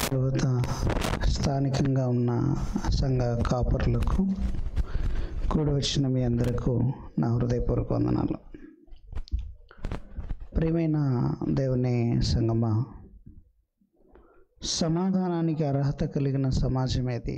తర్వాత స్థానికంగా ఉన్న సంఘ కాపరులకు కూడి వచ్చిన మీ అందరకు నా హృదయపూర్వక వందనాలు ప్రియమైన దేవుని సంగమా సమాధానానికి అర్హత కలిగిన సమాజం ఏది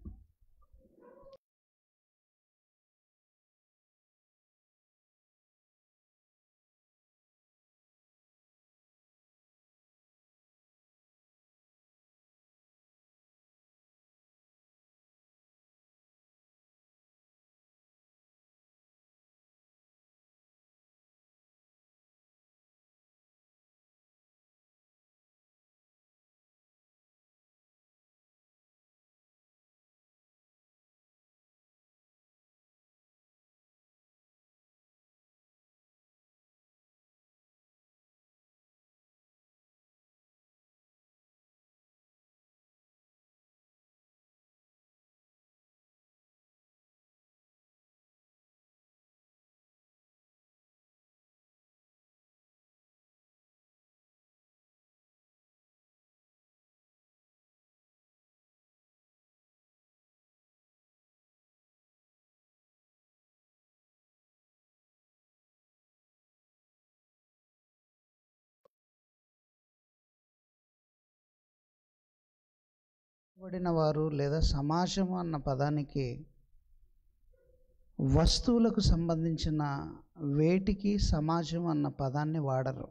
బడిన వారు లేదా సమాజం అన్న పదానికి వస్తువులకు సంబంధించిన వేటికి సమాజం అన్న పదాన్ని వాడరు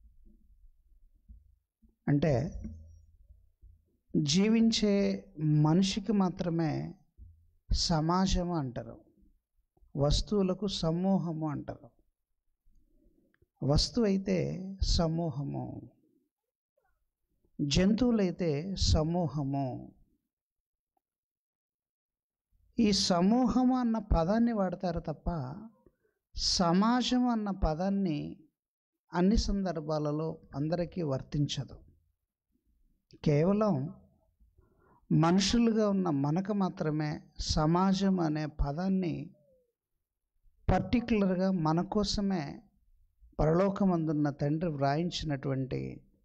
అంటే జీవించే మనిషికి మాత్రమే సమాజము అంటారు వస్తువులకు సమూహము అంటారు వస్తువు అయితే సమూహము జంతువులైతే సమూహము ఈ సమూహము అన్న పదాన్ని వాడతారు తప్ప సమాజం అన్న పదాన్ని అన్ని సందర్భాలలో అందరికీ వర్తించదు కేవలం మనుషులుగా ఉన్న మనకు మాత్రమే సమాజం అనే పదాన్ని పర్టికులర్గా మన కోసమే పరలోకమందున్న తండ్రి వ్రాయించినటువంటి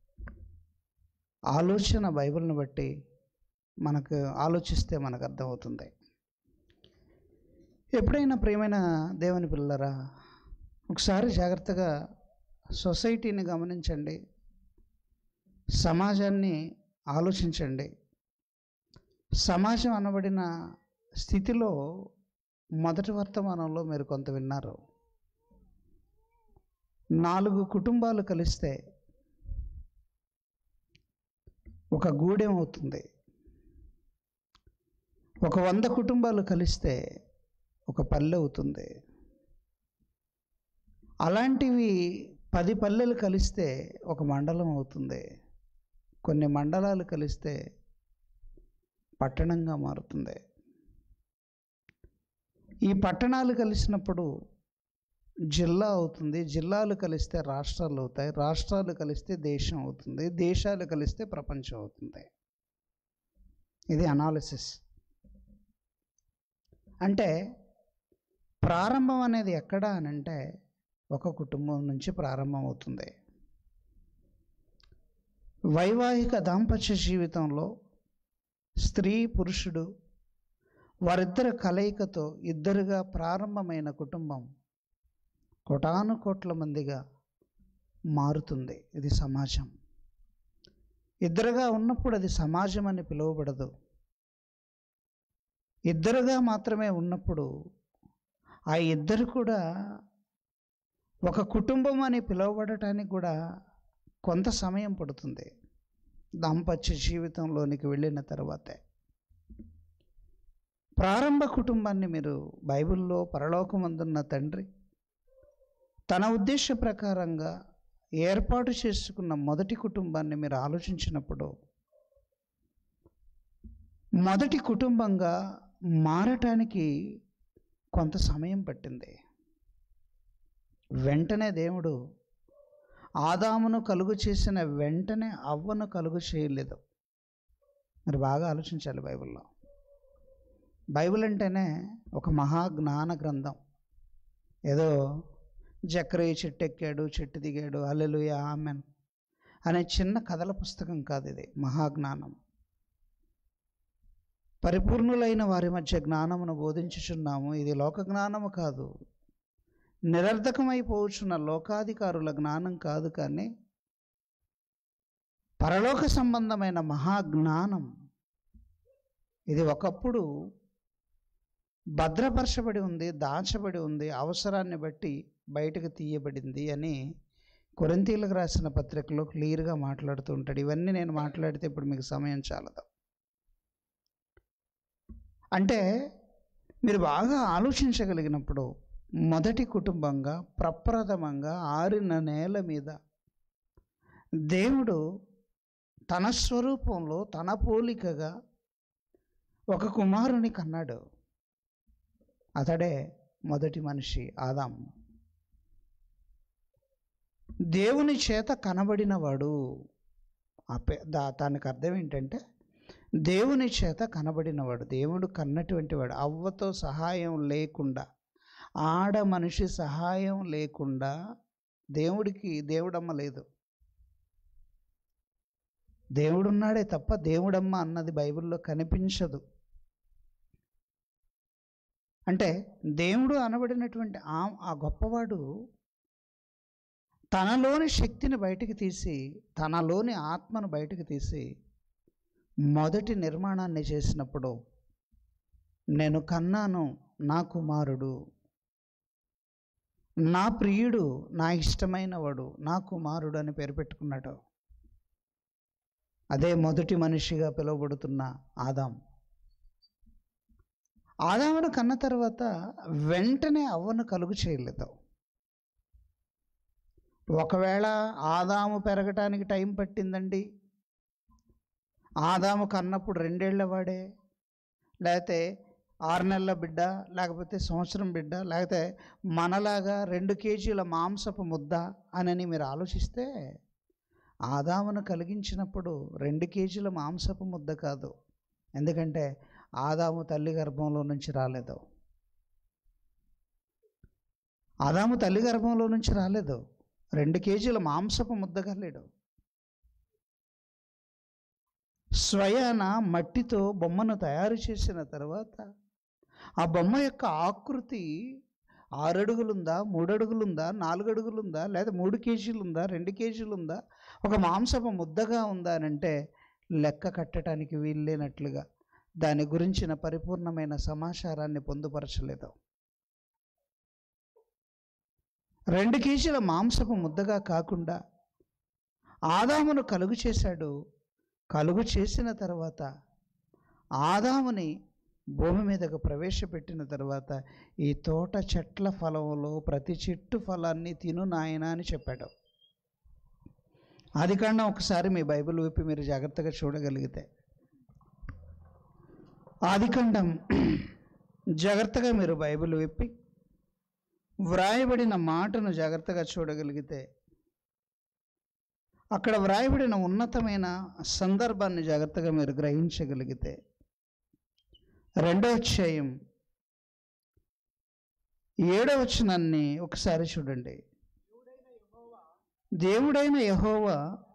ఆలోచన బైబిల్ని బట్టి మనకు ఆలోచిస్తే మనకు అర్థమవుతుంది ఎప్పుడైనా ప్రియమైన దేవుని పిల్లరా ఒకసారి జాగ్రత్తగా సొసైటీని గమనించండి సమాజాన్ని ఆలోచించండి సమాజం అనబడిన స్థితిలో మొదటి వర్తమానంలో మీరు కొంత విన్నారు నాలుగు కుటుంబాలు కలిస్తే ఒక గూడెం అవుతుంది ఒక వంద కుటుంబాలు కలిస్తే ఒక పల్లె అవుతుంది అలాంటివి పది పల్లెలు కలిస్తే ఒక మండలం అవుతుంది కొన్ని మండలాలు కలిస్తే పట్టణంగా మారుతుంది ఈ పట్టణాలు కలిసినప్పుడు జిల్లా అవుతుంది జిల్లాలు కలిస్తే రాష్ట్రాలు అవుతాయి రాష్ట్రాలు కలిస్తే దేశం అవుతుంది దేశాలు కలిస్తే ప్రపంచం అవుతుంది ఇది అనాలిసిస్ అంటే ప్రారంభం అనేది ఎక్కడ అని అంటే ఒక కుటుంబం నుంచి ప్రారంభం అవుతుంది వైవాహిక దాంపత్య జీవితంలో స్త్రీ పురుషుడు వారిద్దరి కలయికతో ఇద్దరుగా ప్రారంభమైన కుటుంబం కోటాను కోట్ల మందిగా మారుతుంది ఇది సమాజం ఇద్దరుగా ఉన్నప్పుడు అది సమాజం అని పిలువబడదు ఇద్దరుగా మాత్రమే ఉన్నప్పుడు ఆ ఇద్దరు కూడా ఒక కుటుంబం అని పిలువబడటానికి కూడా కొంత సమయం పడుతుంది దాంపత్య జీవితంలోనికి వెళ్ళిన తర్వాతే ప్రారంభ కుటుంబాన్ని మీరు బైబిల్లో పరలోకమందున్న తండ్రి తన ఉద్దేశ ప్రకారంగా ఏర్పాటు చేసుకున్న మొదటి కుటుంబాన్ని మీరు ఆలోచించినప్పుడు మొదటి కుటుంబంగా మారటానికి కొంత సమయం పట్టింది వెంటనే దేవుడు ఆదామును కలుగు చేసిన వెంటనే అవ్వను కలుగు చేయలేదు మరి బాగా ఆలోచించాలి బైబిల్లో బైబిల్ అంటేనే ఒక మహాజ్ఞాన గ్రంథం ఏదో జక్రయ్య చెట్టు ఎక్కాడు చెట్టు దిగాడు అల్లెలుయ ఆమెన్ అనే చిన్న కథల పుస్తకం కాదు ఇది మహాజ్ఞానం పరిపూర్ణులైన వారి మధ్య జ్ఞానమును బోధించుచున్నాము ఇది లోక జ్ఞానము కాదు నిరర్ధకమైపోవచ్చున్న లోకాధికారుల జ్ఞానం కాదు కానీ పరలోక సంబంధమైన మహాజ్ఞానం ఇది ఒకప్పుడు భద్రపరచబడి ఉంది దాచబడి ఉంది అవసరాన్ని బట్టి బయటకు తీయబడింది అని కొరింతీలకు రాసిన పత్రికలో క్లియర్గా మాట్లాడుతూ ఉంటాడు ఇవన్నీ నేను మాట్లాడితే ఇప్పుడు మీకు సమయం చాలదు అంటే మీరు బాగా ఆలోచించగలిగినప్పుడు మొదటి కుటుంబంగా ప్రప్రథమంగా ఆరిన నేల మీద దేవుడు తన స్వరూపంలో తన పోలికగా ఒక కుమారుని కన్నాడు అతడే మొదటి మనిషి ఆదాం దేవుని చేత కనబడినవాడు ఆ పే దా దానికి అర్థం ఏంటంటే దేవుని చేత కనబడినవాడు దేవుడు కన్నటువంటి వాడు అవ్వతో సహాయం లేకుండా ఆడ మనిషి సహాయం లేకుండా దేవుడికి దేవుడమ్మ లేదు దేవుడున్నాడే తప్ప దేవుడమ్మ అన్నది బైబిల్లో కనిపించదు అంటే దేవుడు అనబడినటువంటి ఆ ఆ గొప్పవాడు తనలోని శక్తిని బయటికి తీసి తనలోని ఆత్మను బయటికి తీసి మొదటి నిర్మాణాన్ని చేసినప్పుడు నేను కన్నాను నా కుమారుడు నా ప్రియుడు నా ఇష్టమైనవాడు నా కుమారుడు అని పేరు పెట్టుకున్నాడు అదే మొదటి మనిషిగా పిలువబడుతున్న ఆదాం ఆదామును కన్న తర్వాత వెంటనే అవ్వను కలుగు చేయలేదు ఒకవేళ ఆదాము పెరగటానికి టైం పట్టిందండి ఆదాము కన్నప్పుడు రెండేళ్ల వాడే లేకపోతే ఆరు నెలల బిడ్డ లేకపోతే సంవత్సరం బిడ్డ లేకపోతే మనలాగా రెండు కేజీల మాంసపు ముద్ద అని మీరు ఆలోచిస్తే ఆదామును కలిగించినప్పుడు రెండు కేజీల మాంసపు ముద్ద కాదు ఎందుకంటే ఆదాము తల్లి గర్భంలో నుంచి రాలేదు ఆదాము తల్లి గర్భంలో నుంచి రాలేదు రెండు కేజీల మాంసపు ముద్దగా లేడు స్వయాన మట్టితో బొమ్మను తయారు చేసిన తర్వాత ఆ బొమ్మ యొక్క ఆకృతి ఆరు అడుగులుందా మూడు అడుగులుందా నాలుగు అడుగులుందా లేదా మూడు కేజీలు ఉందా రెండు కేజీలు ఉందా ఒక మాంసపు ముద్దగా ఉందా అని అంటే లెక్క కట్టడానికి వీల్లేనట్లుగా దాని గురించిన పరిపూర్ణమైన సమాచారాన్ని పొందుపరచలేదు రెండు కేజీల మాంసపు ముద్దగా కాకుండా ఆదామును కలుగు చేశాడు కలుగు చేసిన తర్వాత ఆదాముని భూమి మీదకు ప్రవేశపెట్టిన తర్వాత ఈ తోట చెట్ల ఫలంలో ప్రతి చెట్టు ఫలాన్ని తిను నాయన అని చెప్పాడు అది కన్నా ఒకసారి మీ బైబిల్ విప్పి మీరు జాగ్రత్తగా చూడగలిగితే ఆదికాండం జాగ్రత్తగా మీరు బైబిల్ విప్పి వ్రాయబడిన మాటను జాగ్రత్తగా చూడగలిగితే అక్కడ వ్రాయబడిన ఉన్నతమైన సందర్భాన్ని జాగ్రత్తగా మీరు గ్రహించగలిగితే రెండో అధ్యాయం ఏడో వచనాన్ని ఒకసారి చూడండి దేవుడైన యహోవా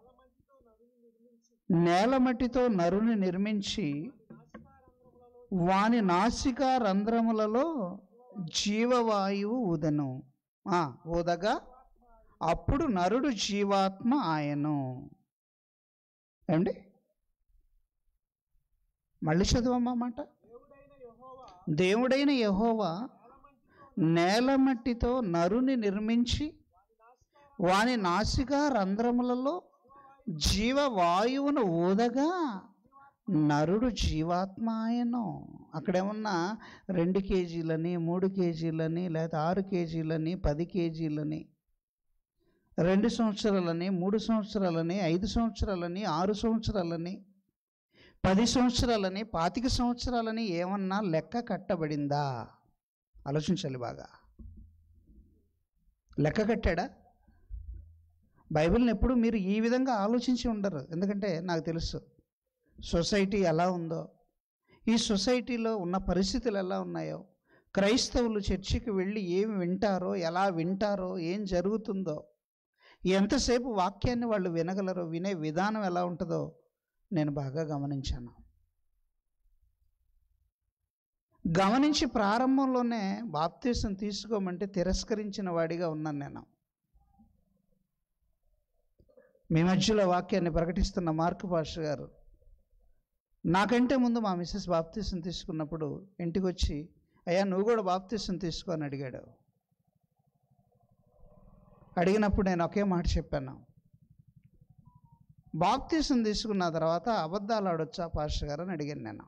నేలమట్టితో నరుని నిర్మించి వాని నాసికా రంధ్రములలో జీవవాయువు ఊదెను ఆ, ఊదగా అప్పుడు నరుడు జీవాత్మ ఆయను ఏమండి మళ్ళీ చదవమ్మా మాట దేవుడైన యహోవా నేలమట్టితో నరుని నిర్మించి వాని నాసికా రంధ్రములలో జీవవాయువును ఊదగా నరుడు జీవాత్మ ఆయను అక్కడేమన్నా రెండు కేజీలని మూడు కేజీలని లేదా ఆరు కేజీలని పది కేజీలని రెండు సంవత్సరాలని మూడు సంవత్సరాలని ఐదు సంవత్సరాలని ఆరు సంవత్సరాలని పది సంవత్సరాలని పాతిక సంవత్సరాలని ఏమన్నా లెక్క కట్టబడిందా ఆలోచించాలి బాగా లెక్క కట్టాడా బైబిల్ని ఎప్పుడు మీరు ఈ విధంగా ఆలోచించి ఉండరు ఎందుకంటే నాకు తెలుసు సొసైటీ ఎలా ఉందో ఈ సొసైటీలో ఉన్న పరిస్థితులు ఎలా ఉన్నాయో క్రైస్తవులు చర్చికి వెళ్ళి ఏమి వింటారో ఎలా వింటారో ఏం జరుగుతుందో ఎంతసేపు వాక్యాన్ని వాళ్ళు వినగలరో వినే విధానం ఎలా ఉంటుందో నేను బాగా గమనించాను గమనించి ప్రారంభంలోనే బాప్తీసం తీసుకోమంటే తిరస్కరించిన వాడిగా ఉన్నాను నేను మీ మధ్యలో వాక్యాన్ని ప్రకటిస్తున్న మార్కు పాష గారు నాకంటే ముందు మా మిస్సెస్ బాప్తీసం తీసుకున్నప్పుడు ఇంటికి వచ్చి అయ్యా నువ్వు కూడా బాప్తీసం తీసుకో అని అడిగాడు అడిగినప్పుడు నేను ఒకే మాట చెప్పాను బాప్తీసం తీసుకున్న తర్వాత అబద్ధాలు ఆడొచ్చా పాస్టర్ గారు అని అడిగాను నేను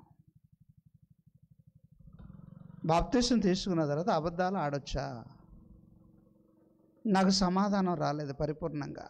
బాప్తీసం తీసుకున్న తర్వాత అబద్ధాలు ఆడొచ్చా నాకు సమాధానం రాలేదు పరిపూర్ణంగా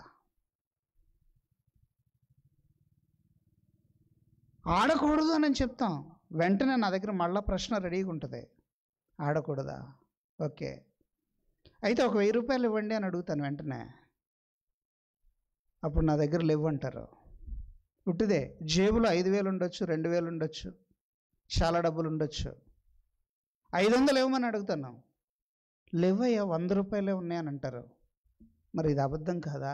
ఆడకూడదు అని చెప్తాం వెంటనే నా దగ్గర మళ్ళా ప్రశ్న రెడీగా ఉంటుంది ఆడకూడదా ఓకే అయితే ఒక వెయ్యి రూపాయలు ఇవ్వండి అని అడుగుతాను వెంటనే అప్పుడు నా దగ్గర లేవు అంటారు పుట్టిదే జేబులో ఐదు వేలు ఉండొచ్చు రెండు వేలు ఉండొచ్చు చాలా డబ్బులు ఉండొచ్చు ఐదు వందలు ఇవ్వమని అడుగుతాను లేవయ్యా వంద రూపాయలే ఉన్నాయని అంటారు మరి ఇది అబద్ధం కాదా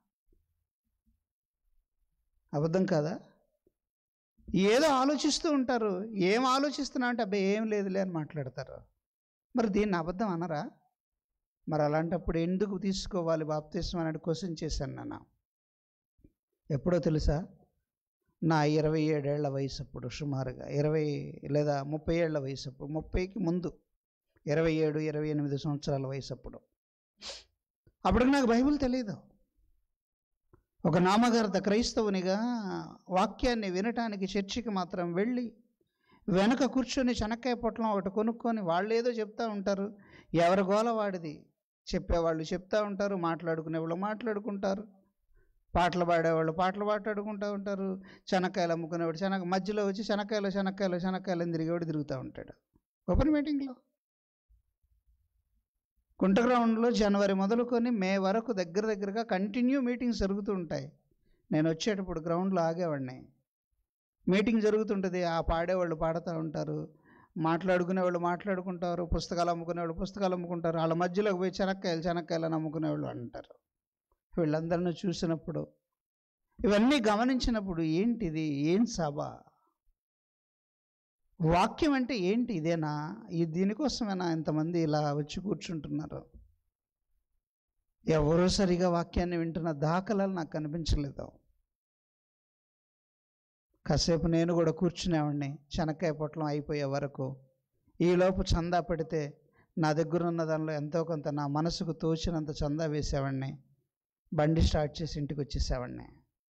అబద్ధం కాదా ఏదో ఆలోచిస్తూ ఉంటారు ఏం ఆలోచిస్తున్నా అంటే అబ్బాయి ఏం లేదులే అని మాట్లాడతారు మరి దీన్ని అబద్ధం అనరా మరి అలాంటప్పుడు ఎందుకు తీసుకోవాలి బాప్తీసం అని క్వశ్చన్ చేశాను నాన్న ఎప్పుడో తెలుసా నా ఇరవై ఏడేళ్ల వయసు అప్పుడు సుమారుగా ఇరవై లేదా ముప్పై ఏళ్ల వయసు అప్పుడు ముప్పైకి ముందు ఇరవై ఏడు ఇరవై ఎనిమిది సంవత్సరాల వయసు అప్పుడు అప్పటికి నాకు బైబిల్ తెలియదు ఒక నామగారత క్రైస్తవునిగా వాక్యాన్ని వినటానికి చర్చికి మాత్రం వెళ్ళి వెనక కూర్చొని శనక్కాయ పొట్లం ఒకటి కొనుక్కొని వాళ్ళు ఏదో చెప్తూ ఉంటారు ఎవరి గోల వాడిది చెప్పేవాళ్ళు చెప్తూ ఉంటారు మాట్లాడుకునే వాళ్ళు మాట్లాడుకుంటారు పాటలు పాడేవాళ్ళు పాటలు పాటాడుకుంటూ ఉంటారు శనక్కాయలు అమ్ముకునేవాడు శనగ మధ్యలో వచ్చి శనక్కాయలు శనక్కాయలు శనక్కాయలు తిరిగేవాడు తిరుగుతూ ఉంటాడు ఓపెన్ మీటింగ్లో కుంట గ్రౌండ్లో జనవరి మొదలుకొని మే వరకు దగ్గర దగ్గరగా కంటిన్యూ మీటింగ్స్ జరుగుతూ ఉంటాయి నేను వచ్చేటప్పుడు గ్రౌండ్లో ఆగేవాడిని మీటింగ్ జరుగుతుంటుంది ఆ పాడేవాళ్ళు పాడుతూ ఉంటారు మాట్లాడుకునే వాళ్ళు మాట్లాడుకుంటారు పుస్తకాలు అమ్ముకునే వాళ్ళు పుస్తకాలు అమ్ముకుంటారు వాళ్ళ మధ్యలోకి పోయి చెనక్కాయలు చెనక్కాయలు అని అమ్ముకునే వాళ్ళు అంటారు వీళ్ళందరిని చూసినప్పుడు ఇవన్నీ గమనించినప్పుడు ఏంటిది ఏం సభ వాక్యం అంటే ఏంటి ఇదేనా ఈ దీనికోసమేనా ఇంతమంది ఇలా వచ్చి కూర్చుంటున్నారు ఎవరో సరిగా వాక్యాన్ని వింటున్న దాఖలాలు నాకు కనిపించలేదు కాసేపు నేను కూడా కూర్చునేవాడిని శనక్కాయ పొట్లం అయిపోయే వరకు ఈలోపు చందా పెడితే నా దగ్గర ఉన్న దానిలో ఎంతో కొంత నా మనసుకు తోచినంత చందా వేసేవాడిని బండి స్టార్ట్ చేసి ఇంటికి వచ్చేసేవాడిని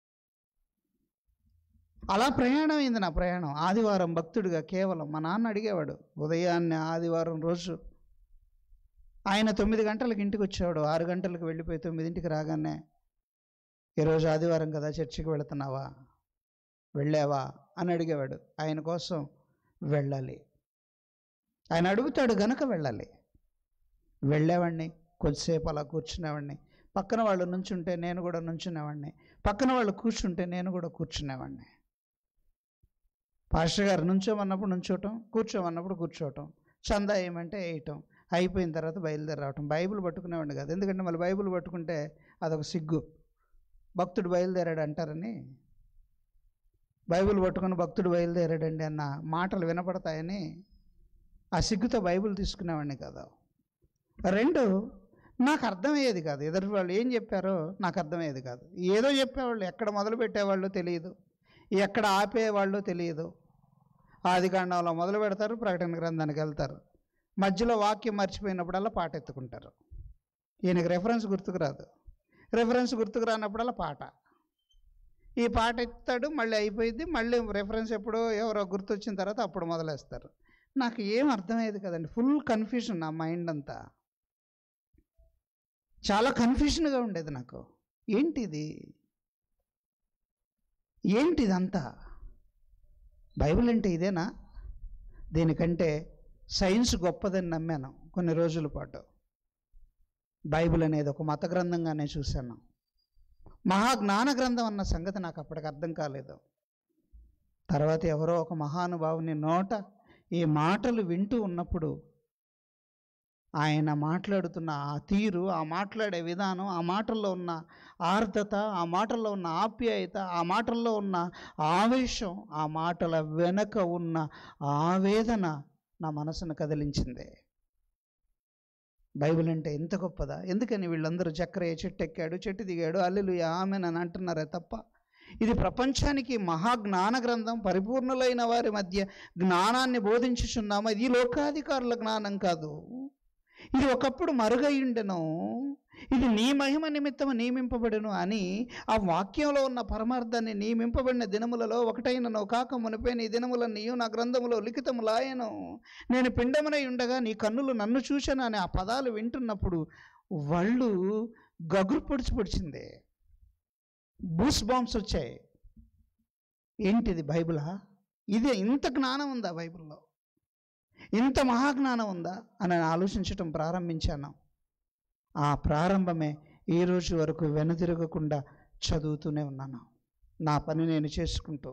అలా ప్రయాణం అయింది నా ప్రయాణం ఆదివారం భక్తుడిగా కేవలం మా నాన్న అడిగేవాడు ఉదయాన్నే ఆదివారం రోజు ఆయన తొమ్మిది గంటలకు ఇంటికి వచ్చేవాడు ఆరు గంటలకు వెళ్ళిపోయి తొమ్మిదింటికి రాగానే ఈరోజు ఆదివారం కదా చర్చికి వెళుతున్నావా వెళ్ళావా అని అడిగేవాడు ఆయన కోసం వెళ్ళాలి ఆయన అడుగుతాడు గనక వెళ్ళాలి వెళ్ళేవాడిని కొద్దిసేపు అలా కూర్చునేవాడిని పక్కన వాళ్ళు నుంచుంటే నేను కూడా నుంచునేవాడిని పక్కన వాళ్ళు కూర్చుంటే నేను కూడా కూర్చునేవాడిని పాస్టర్ గారు నుంచోమన్నప్పుడు నుంచోవటం కూర్చోమన్నప్పుడు కూర్చోవటం చందా ఏమంటే వేయటం అయిపోయిన తర్వాత బయలుదేరి రావటం బైబిల్ పట్టుకునేవాడిని కాదు ఎందుకంటే మళ్ళీ బైబిల్ పట్టుకుంటే అదొక సిగ్గు భక్తుడు బయలుదేరాడు అంటారని బైబిల్ పట్టుకుని భక్తుడు బయలుదేరాడండి అన్న మాటలు వినపడతాయని ఆ సిగ్గుతో బైబిల్ తీసుకునేవాడిని కదా రెండు నాకు అర్థమయ్యేది కాదు ఎదురు వాళ్ళు ఏం చెప్పారో నాకు అర్థమయ్యేది కాదు ఏదో చెప్పేవాళ్ళు ఎక్కడ మొదలు పెట్టేవాళ్ళు తెలియదు ఎక్కడ ఆపేవాళ్ళు తెలియదు ఆదికాండంలో మొదలు పెడతారు ప్రకటన గ్రంథానికి వెళ్తారు మధ్యలో వాక్యం మర్చిపోయినప్పుడల్లా పాట ఎత్తుకుంటారు ఈయనకి రెఫరెన్స్ గుర్తుకు రాదు రెఫరెన్స్ గుర్తుకు రానప్పుడల్లా పాట ఈ పాట ఎత్తాడు మళ్ళీ అయిపోయింది మళ్ళీ రెఫరెన్స్ ఎప్పుడో ఎవరో గుర్తొచ్చిన తర్వాత అప్పుడు మొదలేస్తారు నాకు ఏం అర్థమయ్యేది కదండి ఫుల్ కన్ఫ్యూజన్ నా మైండ్ అంతా చాలా కన్ఫ్యూషన్గా ఉండేది నాకు ఏంటిది ఏంటిదంతా బైబిల్ అంటే ఇదేనా దీనికంటే సైన్స్ గొప్పదని నమ్మాను కొన్ని రోజుల పాటు బైబిల్ అనేది ఒక మత గ్రంథంగానే చూశాను మహాజ్ఞాన గ్రంథం అన్న సంగతి నాకు అప్పటికి అర్థం కాలేదు తర్వాత ఎవరో ఒక మహానుభావుని నోట ఈ మాటలు వింటూ ఉన్నప్పుడు ఆయన మాట్లాడుతున్న ఆ తీరు ఆ మాట్లాడే విధానం ఆ మాటల్లో ఉన్న ఆర్ద్రత ఆ మాటల్లో ఉన్న ఆప్యాయత ఆ మాటల్లో ఉన్న ఆవేశం ఆ మాటల వెనక ఉన్న ఆవేదన నా మనసును కదిలించింది బైబిల్ అంటే ఎంత గొప్పదా ఎందుకని వీళ్ళందరూ చక్రయ్య చెట్టు ఎక్కాడు చెట్టు దిగాడు అల్లెలు ఆమెన్ అని అంటున్నారే తప్ప ఇది ప్రపంచానికి మహాజ్ఞాన గ్రంథం పరిపూర్ణులైన వారి మధ్య జ్ఞానాన్ని బోధించుచున్నాము ఇది లోకాధికారుల జ్ఞానం కాదు ఇది ఒకప్పుడు మరుగయుండెను ఇది నీ మహిమ నిమిత్తము నియమింపబడును అని ఆ వాక్యంలో ఉన్న పరమార్థాన్ని నియమింపబడిన దినములలో ఒకటైనను కాక మునిపే నీ దినములన్నీయు నా గ్రంథములో లిఖితములాయను నేను పిండమునై ఉండగా నీ కన్నులు నన్ను చూశాను అని ఆ పదాలు వింటున్నప్పుడు వాళ్ళు గగురు పొడిచి పొడిచింది బూస్ బాంబ్స్ వచ్చాయి ఏంటిది బైబిలా ఇదే ఇంత జ్ఞానం ఉందా బైబిల్లో ఇంత మహాజ్ఞానం ఉందా అని నేను ఆలోచించటం ప్రారంభించాను ఆ ప్రారంభమే ఈ రోజు వరకు వెనుతిరగకుండా చదువుతూనే ఉన్నాను నా పని నేను చేసుకుంటూ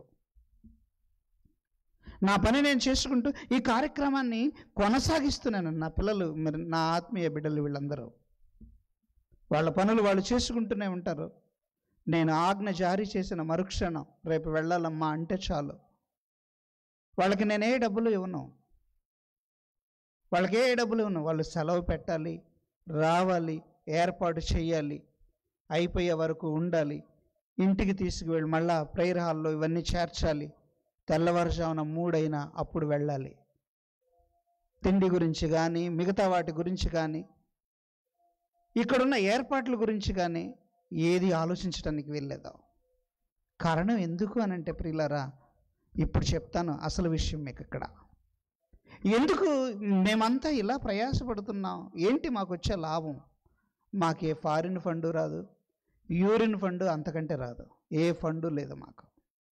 నా పని నేను చేసుకుంటూ ఈ కార్యక్రమాన్ని కొనసాగిస్తున్నాను నా పిల్లలు మరి నా ఆత్మీయ బిడ్డలు వీళ్ళందరూ వాళ్ళ పనులు వాళ్ళు చేసుకుంటూనే ఉంటారు నేను ఆజ్ఞ జారీ చేసిన మరుక్షణం రేపు వెళ్ళాలమ్మా అంటే చాలు వాళ్ళకి నేనే డబ్బులు ఇవ్వను వాళ్ళకి ఏ డబ్బులు ఇవ్వను వాళ్ళు సెలవు పెట్టాలి రావాలి ఏర్పాటు చేయాలి అయిపోయే వరకు ఉండాలి ఇంటికి తీసుకువెళ్ళి మళ్ళా ప్రేయర్ హాల్లో ఇవన్నీ చేర్చాలి తెల్లవారుజామున మూడైనా అప్పుడు వెళ్ళాలి తిండి గురించి కానీ మిగతా వాటి గురించి కానీ ఇక్కడున్న ఏర్పాట్ల గురించి కానీ ఏది ఆలోచించడానికి వెళ్ళేదా కారణం ఎందుకు అని అంటే ప్రియులారా ఇప్పుడు చెప్తాను అసలు విషయం మీకు ఇక్కడ ఎందుకు మేమంతా ఇలా ప్రయాసపడుతున్నాం ఏంటి మాకు వచ్చే లాభం మాకు ఏ ఫారిన్ ఫండు రాదు యూరిన్ ఫండు అంతకంటే రాదు ఏ ఫండు లేదు మాకు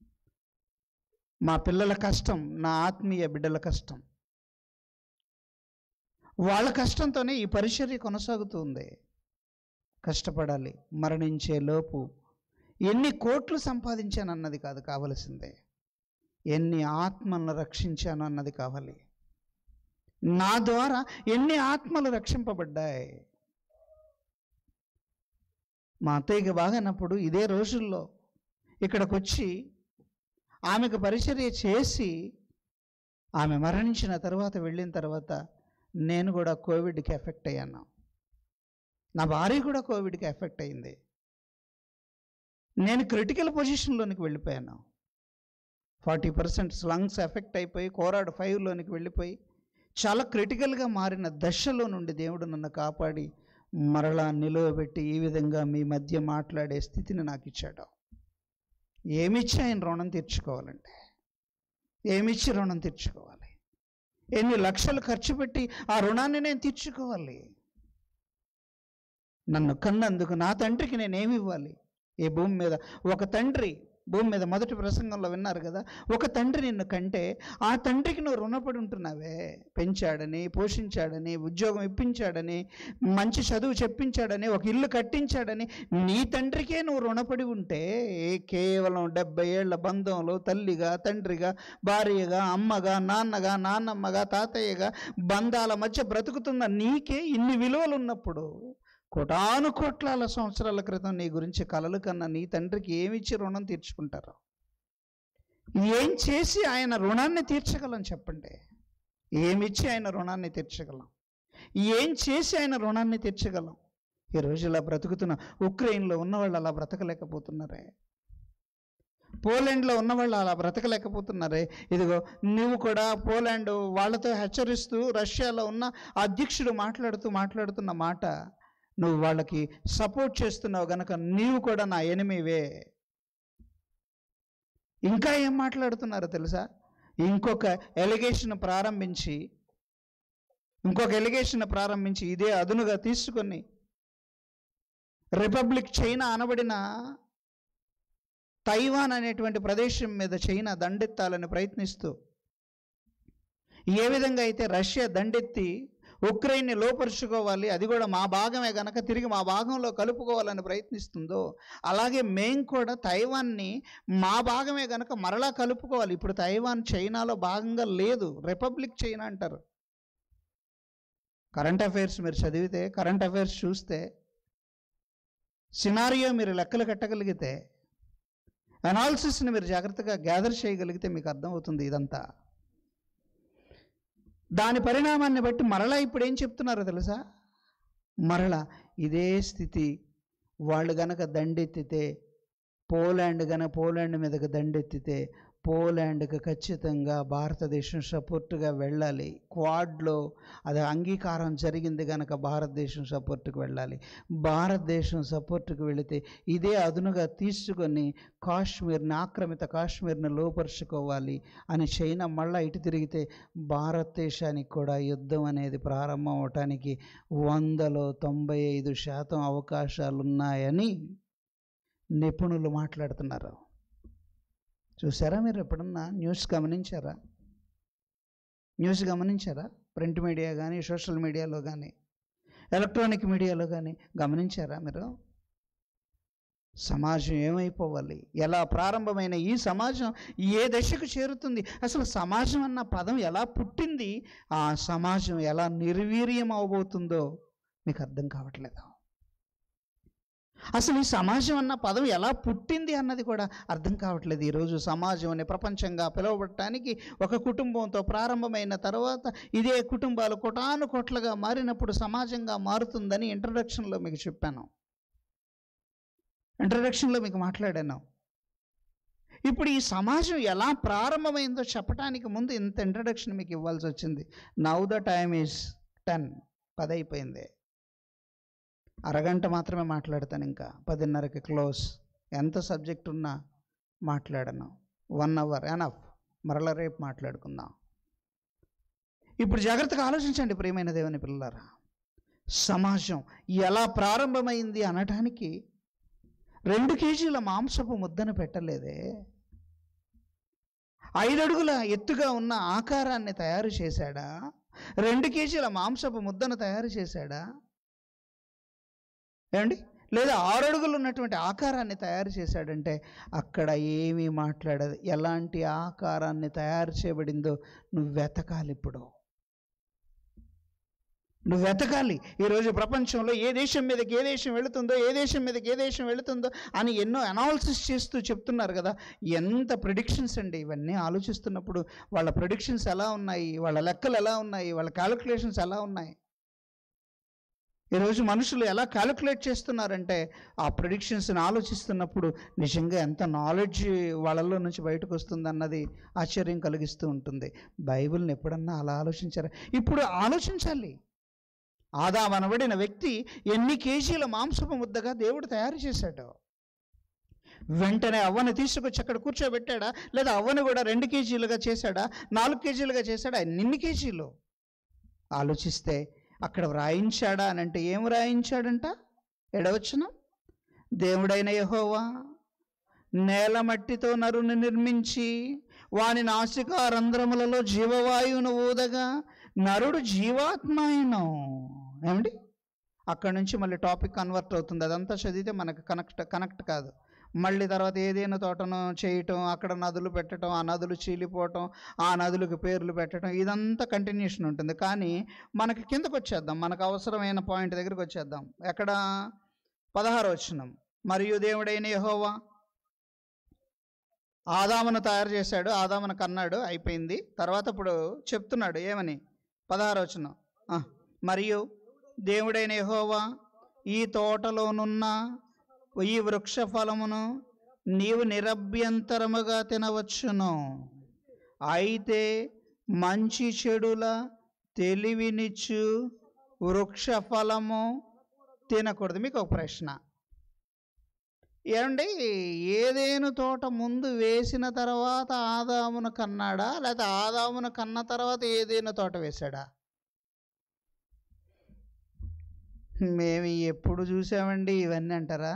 మా పిల్లల కష్టం నా ఆత్మీయ బిడ్డల కష్టం వాళ్ళ కష్టంతోనే ఈ పరిచర్య కొనసాగుతుంది కష్టపడాలి మరణించే లోపు ఎన్ని కోట్లు సంపాదించాను అన్నది కాదు కావలసిందే ఎన్ని ఆత్మలను రక్షించాను అన్నది కావాలి నా ద్వారా ఎన్ని ఆత్మలు రక్షింపబడ్డాయి మా అత్తయ్యకి బాగానప్పుడు ఇదే రోజుల్లో ఇక్కడికి వచ్చి ఆమెకు పరిచర్య చేసి ఆమె మరణించిన తర్వాత వెళ్ళిన తర్వాత నేను కూడా కోవిడ్కి ఎఫెక్ట్ అయ్యాను నా భార్య కూడా కోవిడ్కి ఎఫెక్ట్ అయింది నేను క్రిటికల్ పొజిషన్లోనికి వెళ్ళిపోయాను ఫార్టీ పర్సెంట్ లంగ్స్ ఎఫెక్ట్ అయిపోయి కోరాడు ఫైవ్లోనికి వెళ్ళిపోయి చాలా క్రిటికల్గా మారిన దశలో నుండి దేవుడు నన్ను కాపాడి మరలా నిలువబెట్టి ఈ విధంగా మీ మధ్య మాట్లాడే స్థితిని నాకు ఇచ్చాడు ఏమిచ్చి ఆయన రుణం తీర్చుకోవాలంటే ఏమిచ్చి రుణం తీర్చుకోవాలి ఎన్ని లక్షలు ఖర్చు పెట్టి ఆ రుణాన్ని నేను తీర్చుకోవాలి నన్ను కన్నందుకు నా తండ్రికి నేనేమి ఇవ్వాలి ఈ భూమి మీద ఒక తండ్రి భూమి మీద మొదటి ప్రసంగంలో విన్నారు కదా ఒక తండ్రి నిన్ను కంటే ఆ తండ్రికి నువ్వు రుణపడి ఉంటున్నావే పెంచాడని పోషించాడని ఉద్యోగం ఇప్పించాడని మంచి చదువు చెప్పించాడని ఒక ఇల్లు కట్టించాడని నీ తండ్రికే నువ్వు రుణపడి ఉంటే కేవలం డెబ్బై ఏళ్ల బంధంలో తల్లిగా తండ్రిగా భార్యగా అమ్మగా నాన్నగా నాన్నమ్మగా తాతయ్యగా బంధాల మధ్య బ్రతుకుతున్న నీకే ఇన్ని విలువలు ఉన్నప్పుడు కోటాను కోట్లాల సంవత్సరాల క్రితం నీ గురించి కలలు కన్నా నీ తండ్రికి ఏమిచ్చి రుణం తీర్చుకుంటారు ఏం చేసి ఆయన రుణాన్ని తీర్చగలం చెప్పండి ఏమిచ్చి ఆయన రుణాన్ని తీర్చగలం ఏం చేసి ఆయన రుణాన్ని తీర్చగలం ఈ రోజు ఇలా బ్రతుకుతున్న ఉక్రెయిన్లో ఉన్నవాళ్ళు అలా బ్రతకలేకపోతున్నారే పోలాండ్లో ఉన్నవాళ్ళు అలా బ్రతకలేకపోతున్నారే ఇదిగో నువ్వు కూడా పోలాండ్ వాళ్ళతో హెచ్చరిస్తూ రష్యాలో ఉన్న అధ్యక్షుడు మాట్లాడుతూ మాట్లాడుతున్న మాట నువ్వు వాళ్ళకి సపోర్ట్ చేస్తున్నావు గనక నీవు కూడా నా ఎనిమివే ఇంకా ఏం మాట్లాడుతున్నారో తెలుసా ఇంకొక ఎలిగేషన్ ప్రారంభించి ఇంకొక ఎలిగేషన్ ప్రారంభించి ఇదే అదునుగా తీసుకొని రిపబ్లిక్ చైనా అనబడిన తైవాన్ అనేటువంటి ప్రదేశం మీద చైనా దండెత్తాలని ప్రయత్నిస్తూ ఏ విధంగా అయితే రష్యా దండెత్తి ఉక్రెయిన్ని లోపరుచుకోవాలి అది కూడా మా భాగమే గనక తిరిగి మా భాగంలో కలుపుకోవాలని ప్రయత్నిస్తుందో అలాగే మేం కూడా తైవాన్ని మా భాగమే గనక మరలా కలుపుకోవాలి ఇప్పుడు తైవాన్ చైనాలో భాగంగా లేదు రిపబ్లిక్ చైనా అంటారు కరెంట్ అఫైర్స్ మీరు చదివితే కరెంట్ అఫైర్స్ చూస్తే సినారియో మీరు లెక్కలు కట్టగలిగితే అనాలిసిస్ని మీరు జాగ్రత్తగా గ్యాదర్ చేయగలిగితే మీకు అర్థమవుతుంది ఇదంతా దాని పరిణామాన్ని బట్టి మరలా ఇప్పుడు ఏం చెప్తున్నారో తెలుసా మరలా ఇదే స్థితి వాళ్ళు గనక దండెత్తితే పోలాండ్ గన పోలాండ్ మీదకి దండెత్తితే పోలాండ్కి ఖచ్చితంగా భారతదేశం సపోర్టుగా వెళ్ళాలి క్వాడ్లో అది అంగీకారం జరిగింది కనుక భారతదేశం సపోర్టుకు వెళ్ళాలి భారతదేశం సపోర్టుకు వెళితే ఇదే అదునుగా తీసుకొని కాశ్మీర్ని ఆక్రమిత కాశ్మీర్ని లోపరుచుకోవాలి అని చైనా మళ్ళా ఇటు తిరిగితే భారతదేశానికి కూడా యుద్ధం అనేది ప్రారంభం అవటానికి వందలో తొంభై ఐదు శాతం అవకాశాలు ఉన్నాయని నిపుణులు మాట్లాడుతున్నారు చూసారా మీరు ఎప్పుడన్నా న్యూస్ గమనించారా న్యూస్ గమనించారా ప్రింట్ మీడియా కానీ సోషల్ మీడియాలో కానీ ఎలక్ట్రానిక్ మీడియాలో కానీ గమనించారా మీరు సమాజం ఏమైపోవాలి ఎలా ప్రారంభమైన ఈ సమాజం ఏ దశకు చేరుతుంది అసలు సమాజం అన్న పదం ఎలా పుట్టింది ఆ సమాజం ఎలా నిర్వీర్యం అవబోతుందో మీకు అర్థం కావట్లేదు అసలు ఈ సమాజం అన్న పదం ఎలా పుట్టింది అన్నది కూడా అర్థం కావట్లేదు ఈరోజు సమాజం అనే ప్రపంచంగా పిలువబడటానికి ఒక కుటుంబంతో ప్రారంభమైన తర్వాత ఇదే కుటుంబాలు కొటాను కొట్లుగా మారినప్పుడు సమాజంగా మారుతుందని ఇంట్రడక్షన్లో మీకు చెప్పాను ఇంట్రడక్షన్లో మీకు మాట్లాడాను ఇప్పుడు ఈ సమాజం ఎలా ప్రారంభమైందో చెప్పడానికి ముందు ఇంత ఇంట్రడక్షన్ మీకు ఇవ్వాల్సి వచ్చింది now the time is ten పది అయిపోయింది అరగంట మాత్రమే మాట్లాడతాను ఇంకా పదిన్నరకి క్లోజ్ ఎంత సబ్జెక్ట్ ఉన్నా మాట్లాడను వన్ అవర్ ఎనఫ్ మరల రేపు మాట్లాడుకుందాం ఇప్పుడు జాగ్రత్తగా ఆలోచించండి ప్రియమైన దేవుని పిల్లలారా సమాజం ఎలా ప్రారంభమైంది అనటానికి రెండు కేజీల మాంసపు ముద్దను పెట్టలేదే ఐదడుగుల ఎత్తుగా ఉన్న ఆకారాన్ని తయారు చేశాడా రెండు కేజీల మాంసపు ముద్దను తయారు చేశాడా ఏమండి లేదా ఆరు అడుగులు ఉన్నటువంటి ఆకారాన్ని తయారు చేశాడంటే అక్కడ ఏమీ మాట్లాడదు ఎలాంటి ఆకారాన్ని తయారు చేయబడిందో నువ్వు వెతకాలి ఇప్పుడు నువ్వు వెతకాలి ఈరోజు ప్రపంచంలో ఏ దేశం మీదకి ఏ దేశం వెళుతుందో ఏ దేశం మీదకి ఏ దేశం వెళుతుందో అని ఎన్నో అనాలిసిస్ చేస్తూ చెప్తున్నారు కదా ఎంత ప్రిడిక్షన్స్ అండి ఇవన్నీ ఆలోచిస్తున్నప్పుడు వాళ్ళ ప్రిడిక్షన్స్ ఎలా ఉన్నాయి వాళ్ళ లెక్కలు ఎలా ఉన్నాయి వాళ్ళ క్యాలిక్యులేషన్స్ ఎలా ఉన్నాయి ఈరోజు మనుషులు ఎలా క్యాలిక్యులేట్ చేస్తున్నారంటే ఆ ప్రిడిక్షన్స్ని ఆలోచిస్తున్నప్పుడు నిజంగా ఎంత నాలెడ్జ్ వాళ్ళలో నుంచి బయటకు వస్తుందన్నది ఆశ్చర్యం కలిగిస్తూ ఉంటుంది బైబిల్ని ఎప్పుడన్నా అలా ఆలోచించారా ఇప్పుడు ఆలోచించాలి ఆదామనబడిన వ్యక్తి ఎన్ని కేజీల మాంసపు ముద్దగా దేవుడు తయారు చేశాడు వెంటనే అవ్వను తీసుకొచ్చి అక్కడ కూర్చోబెట్టాడా లేదా అవ్వను కూడా రెండు కేజీలుగా చేశాడా నాలుగు కేజీలుగా చేశాడా ఎన్ని కేజీలు ఆలోచిస్తే అక్కడ వ్రాయించాడా అని అంటే ఏం వ్రాయించాడంట ఎడవచ్చున దేవుడైన యహోవా నేల మట్టితో నరుని నిర్మించి వాని నాసికా రంధ్రములలో జీవవాయువును ఊదగా నరుడు జీవాత్మ అయినం ఏమండి అక్కడ నుంచి మళ్ళీ టాపిక్ కన్వర్ట్ అవుతుంది అదంతా చదివితే మనకు కనెక్ట్ కనెక్ట్ కాదు మళ్ళీ తర్వాత ఏదైనా తోటను చేయటం అక్కడ నదులు పెట్టడం ఆ నదులు చీలిపోవటం ఆ నదులకు పేర్లు పెట్టడం ఇదంతా కంటిన్యూషన్ ఉంటుంది కానీ మనకి కిందకు వచ్చేద్దాం మనకు అవసరమైన పాయింట్ దగ్గరికి వచ్చేద్దాం ఎక్కడ పదహారు వచ్చినాం మరియు దేవుడైన యహోవా ఆదామును తయారు చేశాడు ఆదామును కన్నాడు అయిపోయింది తర్వాత ఇప్పుడు చెప్తున్నాడు ఏమని పదహారు వచ్చిన మరియు దేవుడైన యహోవా ఈ తోటలోనున్న ఈ వృక్ష ఫలమును నీవు నిరభ్యంతరముగా తినవచ్చును అయితే మంచి చెడుల తెలివినిచ్చు వృక్ష ఫలము తినకూడదు మీకు ఒక ప్రశ్న ఏమండి ఏదేను తోట ముందు వేసిన తర్వాత ఆదామును కన్నాడా లేకపోతే ఆదామును కన్న తర్వాత ఏదేను తోట వేశాడా మేము ఎప్పుడు చూసామండి ఇవన్నీ అంటారా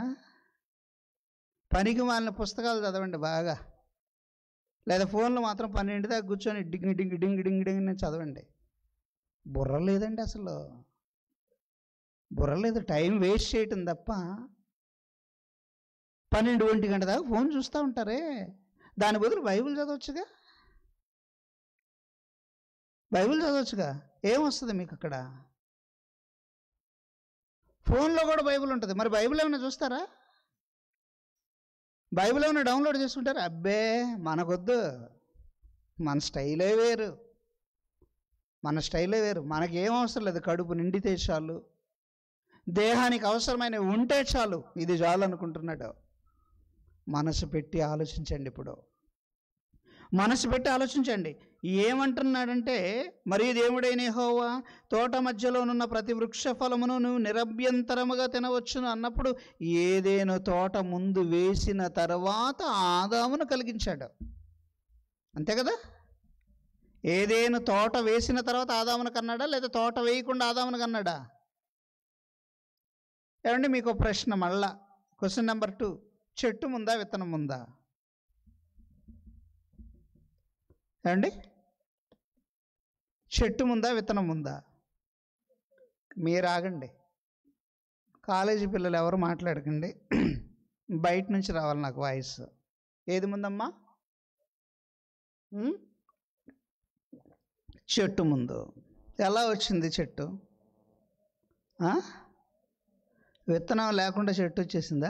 పనికి మాలిన పుస్తకాలు చదవండి బాగా లేదా ఫోన్లో మాత్రం పన్నెండు దాకా కూర్చొని డింగ్ డింగ్ డింగ్ డింగ్ డింగ్ అని చదవండి బుర్ర లేదండి అసలు బుర్ర లేదు టైం వేస్ట్ చేయటం తప్ప పన్నెండు ఒంటి గంట దాకా ఫోన్ చూస్తూ ఉంటారే దాని బదులు బైబిల్ చదవచ్చుగా బైబిల్ చదవచ్చుగా ఏమొస్తుంది మీకు అక్కడ ఫోన్లో కూడా బైబిల్ ఉంటుంది మరి బైబిల్ ఏమైనా చూస్తారా బైబిల్ ఏమైనా డౌన్లోడ్ చేసుకుంటారా అబ్బే మనకొద్దు మన స్టైలే వేరు మన స్టైలే వేరు మనకి ఏం అవసరం లేదు కడుపు నిండితే చాలు దేహానికి అవసరమైనవి ఉంటే చాలు ఇది చాలు అనుకుంటున్నాడు మనసు పెట్టి ఆలోచించండి ఇప్పుడు మనసు పెట్టి ఆలోచించండి ఏమంటున్నాడంటే మరియు దేవుడైన హోవా తోట మధ్యలోనున్న ప్రతి వృక్ష ఫలమును నువ్వు నిరభ్యంతరముగా తినవచ్చును అన్నప్పుడు ఏదేను తోట ముందు వేసిన తర్వాత ఆదామును కలిగించాడు అంతే కదా ఏదేను తోట వేసిన తర్వాత ఆదామును కన్నాడా లేదా తోట వేయకుండా ఆదామును కన్నాడా ఏమండి మీకు ఒక ప్రశ్న మళ్ళా క్వశ్చన్ నెంబర్ టూ చెట్టు ముందా విత్తనం ముందా ఏమండి చెట్టు ముందా విత్తనం ముందా మీరు ఆగండి కాలేజీ పిల్లలు ఎవరు మాట్లాడకండి బయట నుంచి రావాలి నాకు వాయిస్ ఏది ముందమ్మా ఉం? చెట్టు ముందు ఎలా వచ్చింది చెట్టు ఆ? విత్తనం లేకుండా చెట్టు వచ్చేసిందా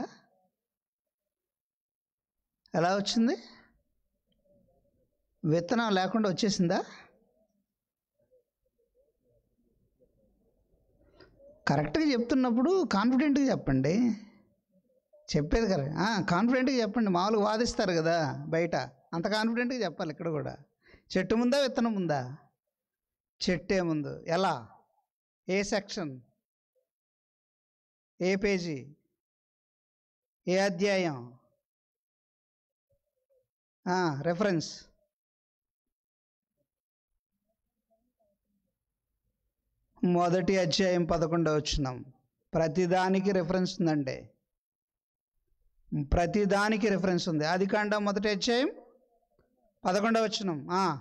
ఎలా వచ్చింది విత్తనం లేకుండా వచ్చేసిందా కరెక్ట్గా చెప్తున్నప్పుడు కాన్ఫిడెంట్గా చెప్పండి చెప్పేది కరెక్ట్ కాన్ఫిడెంట్గా చెప్పండి మామూలుగా వాదిస్తారు కదా బయట అంత కాన్ఫిడెంట్గా చెప్పాలి ఇక్కడ కూడా చెట్టు ముందా విత్తనం ముందా చెట్టే ముందు ఎలా ఏ సెక్షన్ ఏ పేజీ ఏ అధ్యాయం రెఫరెన్స్ మొదటి అధ్యాయం పదకొండవ వచ్చినాం ప్రతిదానికి రెఫరెన్స్ ఉందండి ప్రతిదానికి రెఫరెన్స్ ఉంది అది కాండ మొదటి అధ్యాయం పదకొండవ వచ్చినాం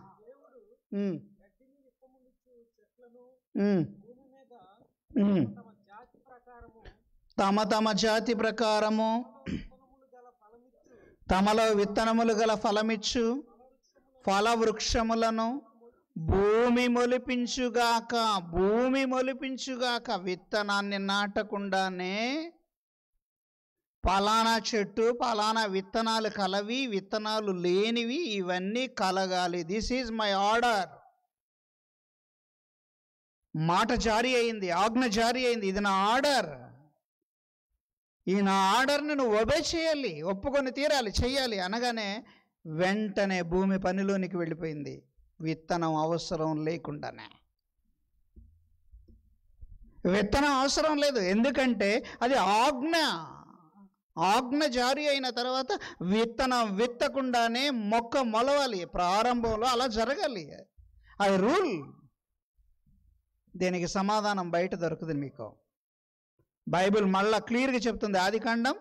తమ తమ జాతి ప్రకారము తమలో విత్తనములు గల ఫలమిచ్చు ఫల వృక్షములను భూమి మొలిపించుగాక భూమి మొలిపించుగాక విత్తనాన్ని నాటకుండానే పలానా చెట్టు పలానా విత్తనాలు కలవి విత్తనాలు లేనివి ఇవన్నీ కలగాలి దిస్ ఈజ్ మై ఆర్డర్ మాట జారీ అయింది ఆజ్ఞ జారీ అయింది ఇది నా ఆర్డర్ ఈ నా ఆర్డర్ని నువ్వు ఒబే చేయాలి ఒప్పుకొని తీరాలి చెయ్యాలి అనగానే వెంటనే భూమి పనిలోనికి వెళ్ళిపోయింది విత్తనం అవసరం లేకుండానే విత్తనం అవసరం లేదు ఎందుకంటే అది ఆజ్ఞ ఆజ్ఞ జారీ అయిన తర్వాత విత్తనం విత్తకుండానే మొక్క మొలవాలి ప్రారంభంలో అలా జరగాలి అది రూల్ దీనికి సమాధానం బయట దొరుకుతుంది మీకు బైబిల్ మళ్ళా క్లియర్గా చెప్తుంది ఆదికాండం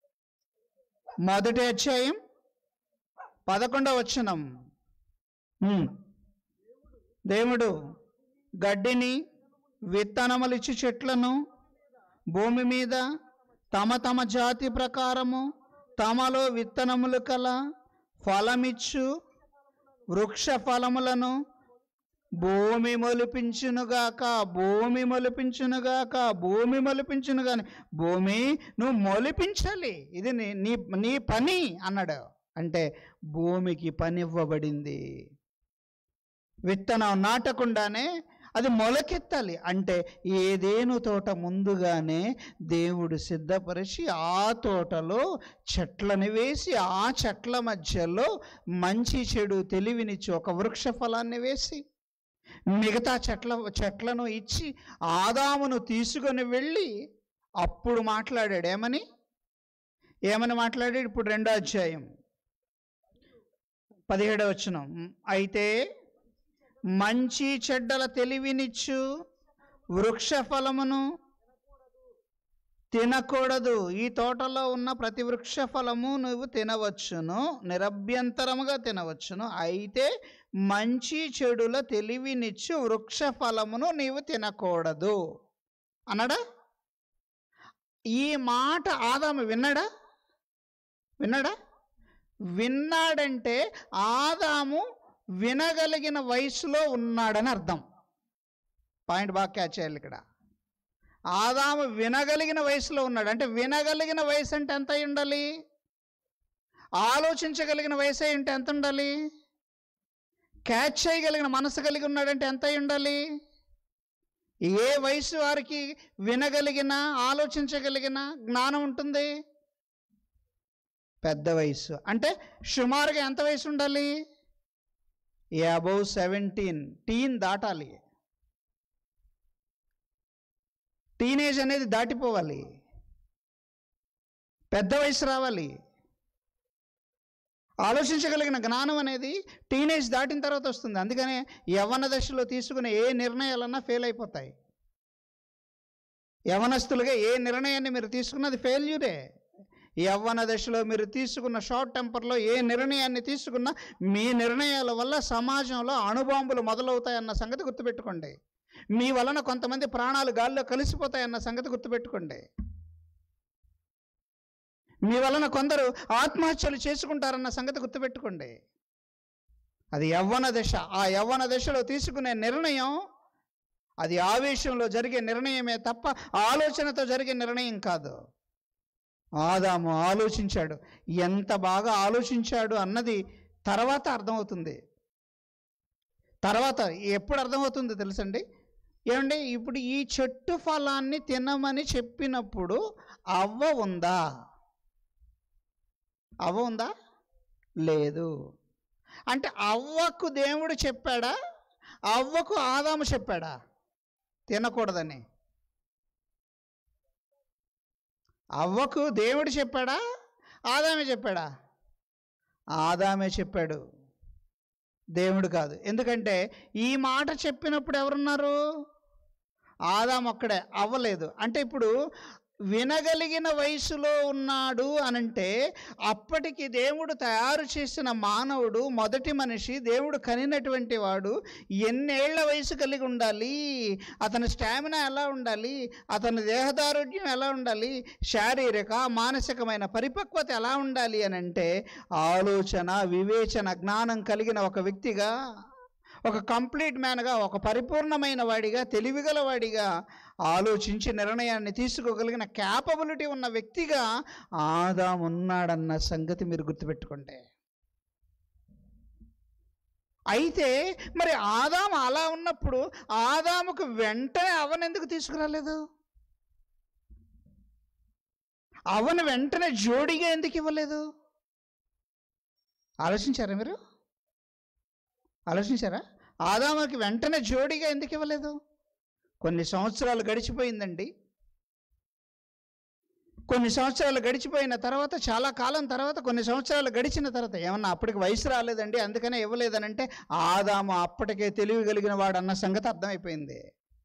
మొదటి అధ్యాయం పదకొండవ వచనం ఉమ్. దేవుడు గడ్డిని విత్తనములిచ్చి చెట్లను భూమి మీద తమ తమ జాతి ప్రకారము తమలో విత్తనములు కల ఫలమిచ్చు వృక్ష ఫలములను భూమి మొలిపించునుగాక భూమి మొలిపించునుగాక భూమి మొలిపించును గాని భూమి నువ్వు మొలిపించాలి ఇది నీ నీ నీ పని అన్నాడు అంటే భూమికి పని ఇవ్వబడింది విత్తనం నాటకుండానే అది మొలకెత్తాలి అంటే ఏదేను తోట ముందుగానే దేవుడు సిద్ధపరిచి ఆ తోటలో చెట్లను వేసి ఆ చెట్ల మధ్యలో మంచి చెడు తెలివినిచ్చి ఒక వృక్ష ఫలాన్ని వేసి మిగతా చెట్ల చెట్లను ఇచ్చి ఆదామును తీసుకొని వెళ్ళి అప్పుడు మాట్లాడాడు ఏమని ఏమని మాట్లాడాడు ఇప్పుడు రెండో అధ్యాయం పదిహేడవ వచనం అయితే మంచి చెడ్డల తెలివినిచ్చు వృక్ష ఫలమును తినకూడదు ఈ తోటలో ఉన్న ప్రతి వృక్ష ఫలము నువ్వు తినవచ్చును నిరభ్యంతరముగా తినవచ్చును అయితే మంచి చెడుల తెలివినిచ్చు వృక్ష ఫలమును నీవు తినకూడదు అన్నాడా ఈ మాట ఆదాము విన్నాడా విన్నాడా విన్నాడంటే ఆదాము వినగలిగిన వయసులో ఉన్నాడని అర్థం పాయింట్ బాగా క్యాచ్ చేయాలి ఇక్కడ ఆదాము వినగలిగిన వయసులో ఉన్నాడు అంటే వినగలిగిన వయసు అంటే ఎంత అయి ఉండాలి ఆలోచించగలిగిన వయసు అంటే ఎంత ఉండాలి క్యాచ్ చేయగలిగిన మనసు కలిగి ఉన్నాడంటే ఎంత అయి ఉండాలి ఏ వయసు వారికి వినగలిగిన ఆలోచించగలిగిన జ్ఞానం ఉంటుంది పెద్ద వయసు అంటే సుమారుగా ఎంత వయసు ఉండాలి అబౌవ్ సెవెంటీన్ టీన్ దాటాలి టీనేజ్ అనేది దాటిపోవాలి పెద్ద వయసు రావాలి ఆలోచించగలిగిన జ్ఞానం అనేది టీనేజ్ దాటిన తర్వాత వస్తుంది అందుకనే యవ్వన దశలో తీసుకునే ఏ నిర్ణయాలన్నా ఫెయిల్ అయిపోతాయి యవనస్తులుగా ఏ నిర్ణయాన్ని మీరు తీసుకున్నది ఫెయిల్యూరే యవ్వన దశలో మీరు తీసుకున్న షార్ట్ టెంపర్లో ఏ నిర్ణయాన్ని తీసుకున్నా మీ నిర్ణయాల వల్ల సమాజంలో అణుబాంబులు మొదలవుతాయన్న సంగతి గుర్తుపెట్టుకోండి మీ వలన కొంతమంది ప్రాణాలు గాల్లో కలిసిపోతాయన్న సంగతి గుర్తుపెట్టుకోండి మీ వలన కొందరు ఆత్మహత్యలు చేసుకుంటారన్న సంగతి గుర్తుపెట్టుకోండి అది యవ్వన దశ ఆ యవ్వన దశలో తీసుకునే నిర్ణయం అది ఆవేశంలో జరిగే నిర్ణయమే తప్ప ఆలోచనతో జరిగే నిర్ణయం కాదు ఆదాము ఆలోచించాడు ఎంత బాగా ఆలోచించాడు అన్నది తర్వాత అర్థమవుతుంది తర్వాత ఎప్పుడు అర్థమవుతుంది తెలుసండి ఏమండి ఇప్పుడు ఈ చెట్టు ఫలాన్ని తినమని చెప్పినప్పుడు అవ్వ ఉందా అవ్వ ఉందా లేదు అంటే అవ్వకు దేవుడు చెప్పాడా అవ్వకు ఆదాము చెప్పాడా తినకూడదని అవ్వకు దేవుడు చెప్పాడా ఆదామే చెప్పాడా ఆదామే చెప్పాడు దేవుడు కాదు ఎందుకంటే ఈ మాట చెప్పినప్పుడు ఎవరున్నారు ఆదాం ఒక్కడే అవ్వలేదు అంటే ఇప్పుడు వినగలిగిన వయసులో ఉన్నాడు అనంటే అప్పటికి దేవుడు తయారు చేసిన మానవుడు మొదటి మనిషి దేవుడు కనినటువంటి వాడు ఎన్నేళ్ల వయసు కలిగి ఉండాలి అతని స్టామినా ఎలా ఉండాలి అతని దేహదారుఢ్యం ఎలా ఉండాలి శారీరక మానసికమైన పరిపక్వత ఎలా ఉండాలి అని అంటే ఆలోచన వివేచన జ్ఞానం కలిగిన ఒక వ్యక్తిగా ఒక కంప్లీట్ మ్యాన్గా ఒక పరిపూర్ణమైన వాడిగా తెలివిగల వాడిగా ఆలోచించి నిర్ణయాన్ని తీసుకోగలిగిన క్యాపబిలిటీ ఉన్న వ్యక్తిగా ఆదాం ఉన్నాడన్న సంగతి మీరు గుర్తుపెట్టుకోండి అయితే మరి ఆదాం అలా ఉన్నప్పుడు ఆదాముకు వెంటనే అవనెందుకు తీసుకురాలేదు అవను వెంటనే జోడిగా ఎందుకు ఇవ్వలేదు ఆలోచించారా మీరు ఆలోచించారా ఆదాముకి వెంటనే జోడిగా ఎందుకు ఇవ్వలేదు కొన్ని సంవత్సరాలు గడిచిపోయిందండి కొన్ని సంవత్సరాలు గడిచిపోయిన తర్వాత చాలా కాలం తర్వాత కొన్ని సంవత్సరాలు గడిచిన తర్వాత ఏమన్నా అప్పటికి వయసు రాలేదండి అందుకనే ఇవ్వలేదనంటే ఆదాము అప్పటికే తెలివి కలిగిన వాడు అన్న సంగతి అర్థమైపోయింది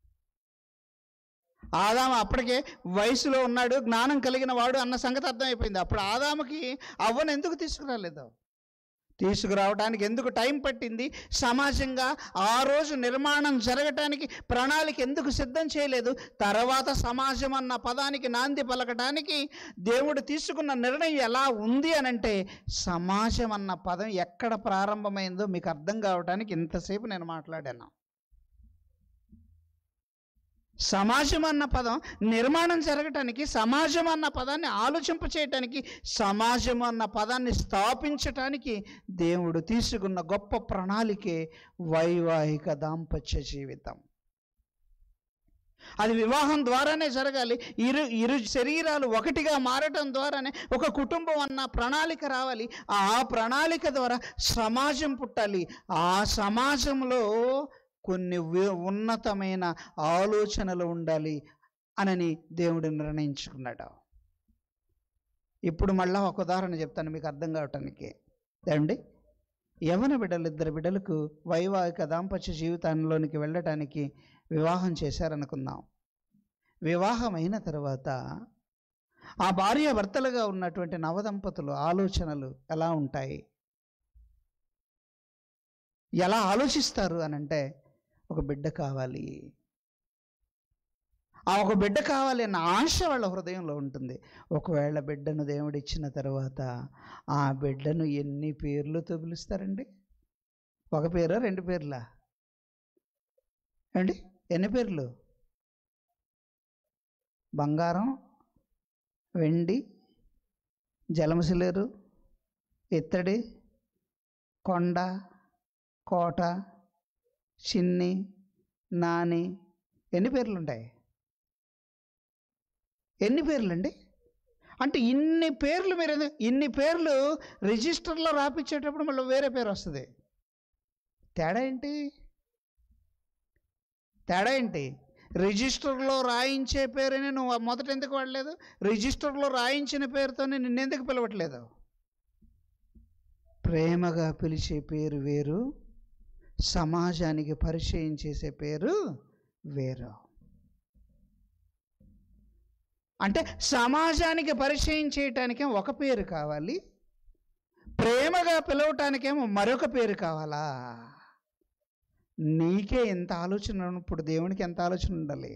ఆదాము అప్పటికే వయసులో ఉన్నాడు జ్ఞానం కలిగిన వాడు అన్న సంగతి అర్థమైపోయింది అప్పుడు ఆదాముకి అవ్వను ఎందుకు తీసుకురాలేదు తీసుకురావడానికి ఎందుకు టైం పట్టింది సమాజంగా ఆ రోజు నిర్మాణం జరగటానికి ప్రణాళిక ఎందుకు సిద్ధం చేయలేదు తర్వాత సమాజం అన్న పదానికి నాంది పలకటానికి దేవుడు తీసుకున్న నిర్ణయం ఎలా ఉంది అని అంటే సమాజం అన్న పదం ఎక్కడ ప్రారంభమైందో మీకు అర్థం కావడానికి ఇంతసేపు నేను మాట్లాడాను సమాజం అన్న పదం నిర్మాణం జరగటానికి సమాజం అన్న పదాన్ని ఆలోచింప చేయటానికి సమాజం అన్న పదాన్ని స్థాపించటానికి దేవుడు తీసుకున్న గొప్ప ప్రణాళికే వైవాహిక దాంపత్య జీవితం అది వివాహం ద్వారానే జరగాలి ఇరు ఇరు శరీరాలు ఒకటిగా మారటం ద్వారానే ఒక కుటుంబం అన్న ప్రణాళిక రావాలి ఆ ప్రణాళిక ద్వారా సమాజం పుట్టాలి ఆ సమాజంలో కొన్ని వి- ఉన్నతమైన ఆలోచనలు ఉండాలి అనని దేవుడు నిర్ణయించుకున్నాడు ఇప్పుడు మళ్ళా ఒక ఉదాహరణ చెప్తాను మీకు అర్థం కావటానికి ఏమండి యవన బిడ్డలు ఇద్దరు బిడ్డలకు వైవాహిక దాంపత్య జీవితంలోనికి వెళ్ళటానికి వివాహం చేశారనుకుందాం వివాహం అయిన తర్వాత ఆ భార్య భర్తలుగా ఉన్నటువంటి నవదంపతులు ఆలోచనలు ఎలా ఉంటాయి ఎలా ఆలోచిస్తారు అని అంటే ఒక బిడ్డ కావాలి ఆ ఒక బిడ్డ కావాలి అన్న ఆశ వాళ్ళ హృదయంలో ఉంటుంది ఒకవేళ బిడ్డను దేవుడు ఇచ్చిన తర్వాత ఆ బిడ్డను ఎన్ని పేర్లతో పిలుస్తారండి ఒక పేరా రెండు పేర్లా అండి ఎన్ని పేర్లు బంగారం వెండి జలమసిలేరు ఇత్తడి కొండ కోట చిన్ని నాని ఎన్ని పేర్లు ఉంటాయి ఎన్ని పేర్లండి అంటే ఇన్ని పేర్లు మీరు ఎందుకు- ఇన్ని పేర్లు రిజిస్టర్లో రాపించేటప్పుడు మళ్ళీ వేరే పేరు వస్తుంది తేడా ఏంటి తేడా ఏంటి రిజిస్టర్లో రాయించే పేరుని నువ్వు మొదట ఎందుకు వాడలేదు రిజిస్టర్లో రాయించిన పేరుతోనే నిన్నెందుకు పిలవట్లేదు ప్రేమగా పిలిచే పేరు వేరు సమాజానికి పరిచయం చేసే పేరు వేరు అంటే సమాజానికి పరిచయం చేయటానికే ఒక పేరు కావాలి ప్రేమగా పిలవటానికేమో మరొక పేరు కావాలా నీకే ఎంత ఆలోచన ఉన్నప్పుడు దేవునికి ఎంత ఆలోచన ఉండాలి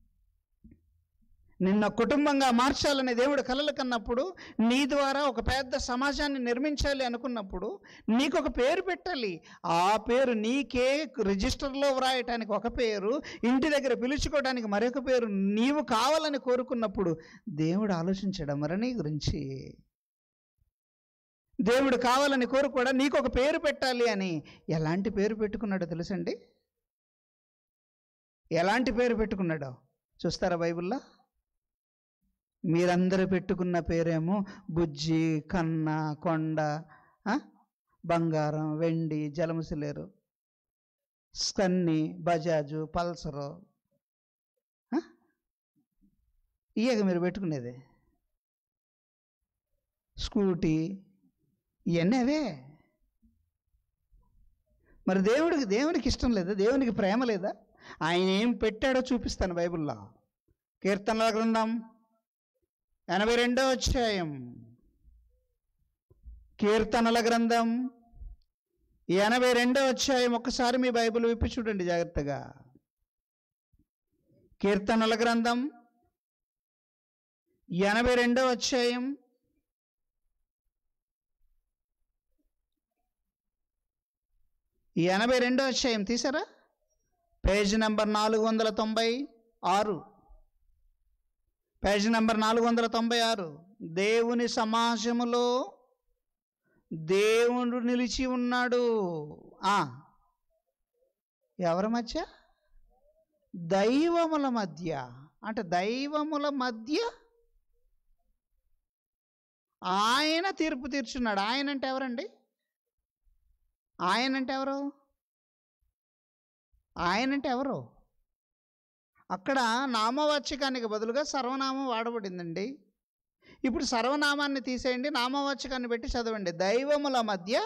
నిన్న కుటుంబంగా మార్చాలని దేవుడు కలలు కన్నప్పుడు నీ ద్వారా ఒక పెద్ద సమాజాన్ని నిర్మించాలి అనుకున్నప్పుడు నీకు ఒక పేరు పెట్టాలి ఆ పేరు నీకే రిజిస్టర్లో వ్రాయటానికి ఒక పేరు ఇంటి దగ్గర పిలుచుకోవడానికి మరొక పేరు నీవు కావాలని కోరుకున్నప్పుడు దేవుడు ఆలోచించడం మరి నీ గురించి దేవుడు కావాలని కోరుకోవడా నీకు ఒక పేరు పెట్టాలి అని ఎలాంటి పేరు పెట్టుకున్నాడో తెలుసండి ఎలాంటి పేరు పెట్టుకున్నాడో చూస్తారా బైబిల్లో మీరందరూ పెట్టుకున్న పేరేమో బుజ్జి కన్న కొండ ఆ? బంగారం వెండి జలముసిలేరు స్కన్ని బజాజు పల్సరు ఆ? ఇయ్యక మీరు పెట్టుకునేది స్కూటీ ఇవన్నీ అవే మరి దేవుడికి దేవునికి ఇష్టం లేదా దేవునికి ప్రేమ లేదా ఆయన ఏం పెట్టాడో చూపిస్తాను బైబిల్లో కీర్తనల గ్రంథం ఎనభై రెండో అధ్యాయం కీర్తనల గ్రంథం ఎనభై రెండో అధ్యాయం ఒక్కసారి మీ బైబిల్ విప్పి చూడండి జాగ్రత్తగా కీర్తనల గ్రంథం ఎనభై రెండో అధ్యాయం ఎనభై రెండో అధ్యాయం తీసారా పేజ్ నెంబర్ నాలుగు వందల తొంభై ఆరు పేజ్ నెంబర్ నాలుగు వందల తొంభై ఆరు దేవుని సమాజములో దేవుడు నిలిచి ఉన్నాడు ఆ ఎవరి మధ్య దైవముల మధ్య అంటే దైవముల మధ్య ఆయన తీర్పు తీర్చున్నాడు ఆయన అంటే ఎవరండి ఆయన అంటే ఎవరు ఆయన అంటే ఎవరు అక్కడ నామవాచకానికి బదులుగా సర్వనామం వాడబడిందండి ఇప్పుడు సర్వనామాన్ని తీసేయండి నామవాచకాన్ని పెట్టి చదవండి దైవముల మధ్య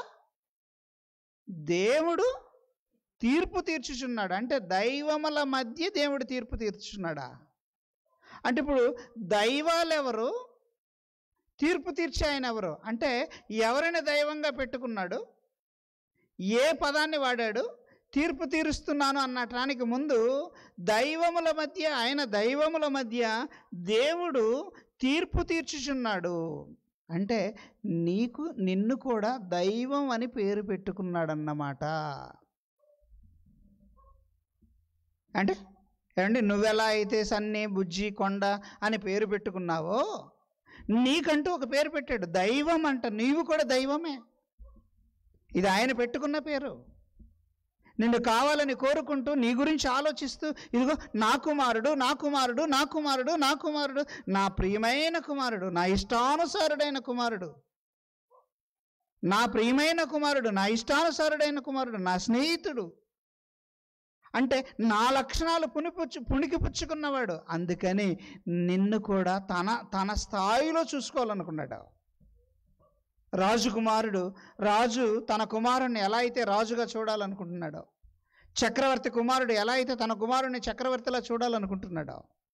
దేవుడు తీర్పు తీర్చుచున్నాడు అంటే దైవముల మధ్య దేవుడు తీర్పు తీర్చుచున్నాడా అంటే ఇప్పుడు దైవాలు ఎవరు తీర్పు తీర్చే ఆయన ఎవరు అంటే ఎవరిని దైవంగా పెట్టుకున్నాడు ఏ పదాన్ని వాడాడు తీర్పు తీరుస్తున్నాను అన్నటానికి ముందు దైవముల మధ్య ఆయన దైవముల మధ్య దేవుడు తీర్పు తీర్చుచున్నాడు అంటే నీకు నిన్ను కూడా దైవం అని పేరు పెట్టుకున్నాడన్నమాట అంటే ఏమండి నువ్వెలా అయితే సన్ని బుజ్జి కొండ అని పేరు పెట్టుకున్నావో నీకంటూ ఒక పేరు పెట్టాడు దైవం అంట నీవు కూడా దైవమే ఇది ఆయన పెట్టుకున్న పేరు నిన్ను కావాలని కోరుకుంటూ నీ గురించి ఆలోచిస్తూ ఇదిగో నా కుమారుడు నా కుమారుడు నా కుమారుడు నా కుమారుడు నా ప్రియమైన కుమారుడు నా ఇష్టానుసారుడైన కుమారుడు నా ప్రియమైన కుమారుడు నా ఇష్టానుసారుడైన కుమారుడు నా స్నేహితుడు అంటే నా లక్షణాలు పునిపుచ్చు పుణికిపుచ్చుకున్నవాడు అందుకని నిన్ను కూడా తన తన స్థాయిలో చూసుకోవాలనుకున్నాడు రాజుకుమారుడు రాజు తన కుమారుణ్ణి ఎలా అయితే రాజుగా చూడాలనుకుంటున్నాడో చక్రవర్తి కుమారుడు ఎలా అయితే తన కుమారుణ్ణి చక్రవర్తిలా చూడాలనుకుంటున్నాడో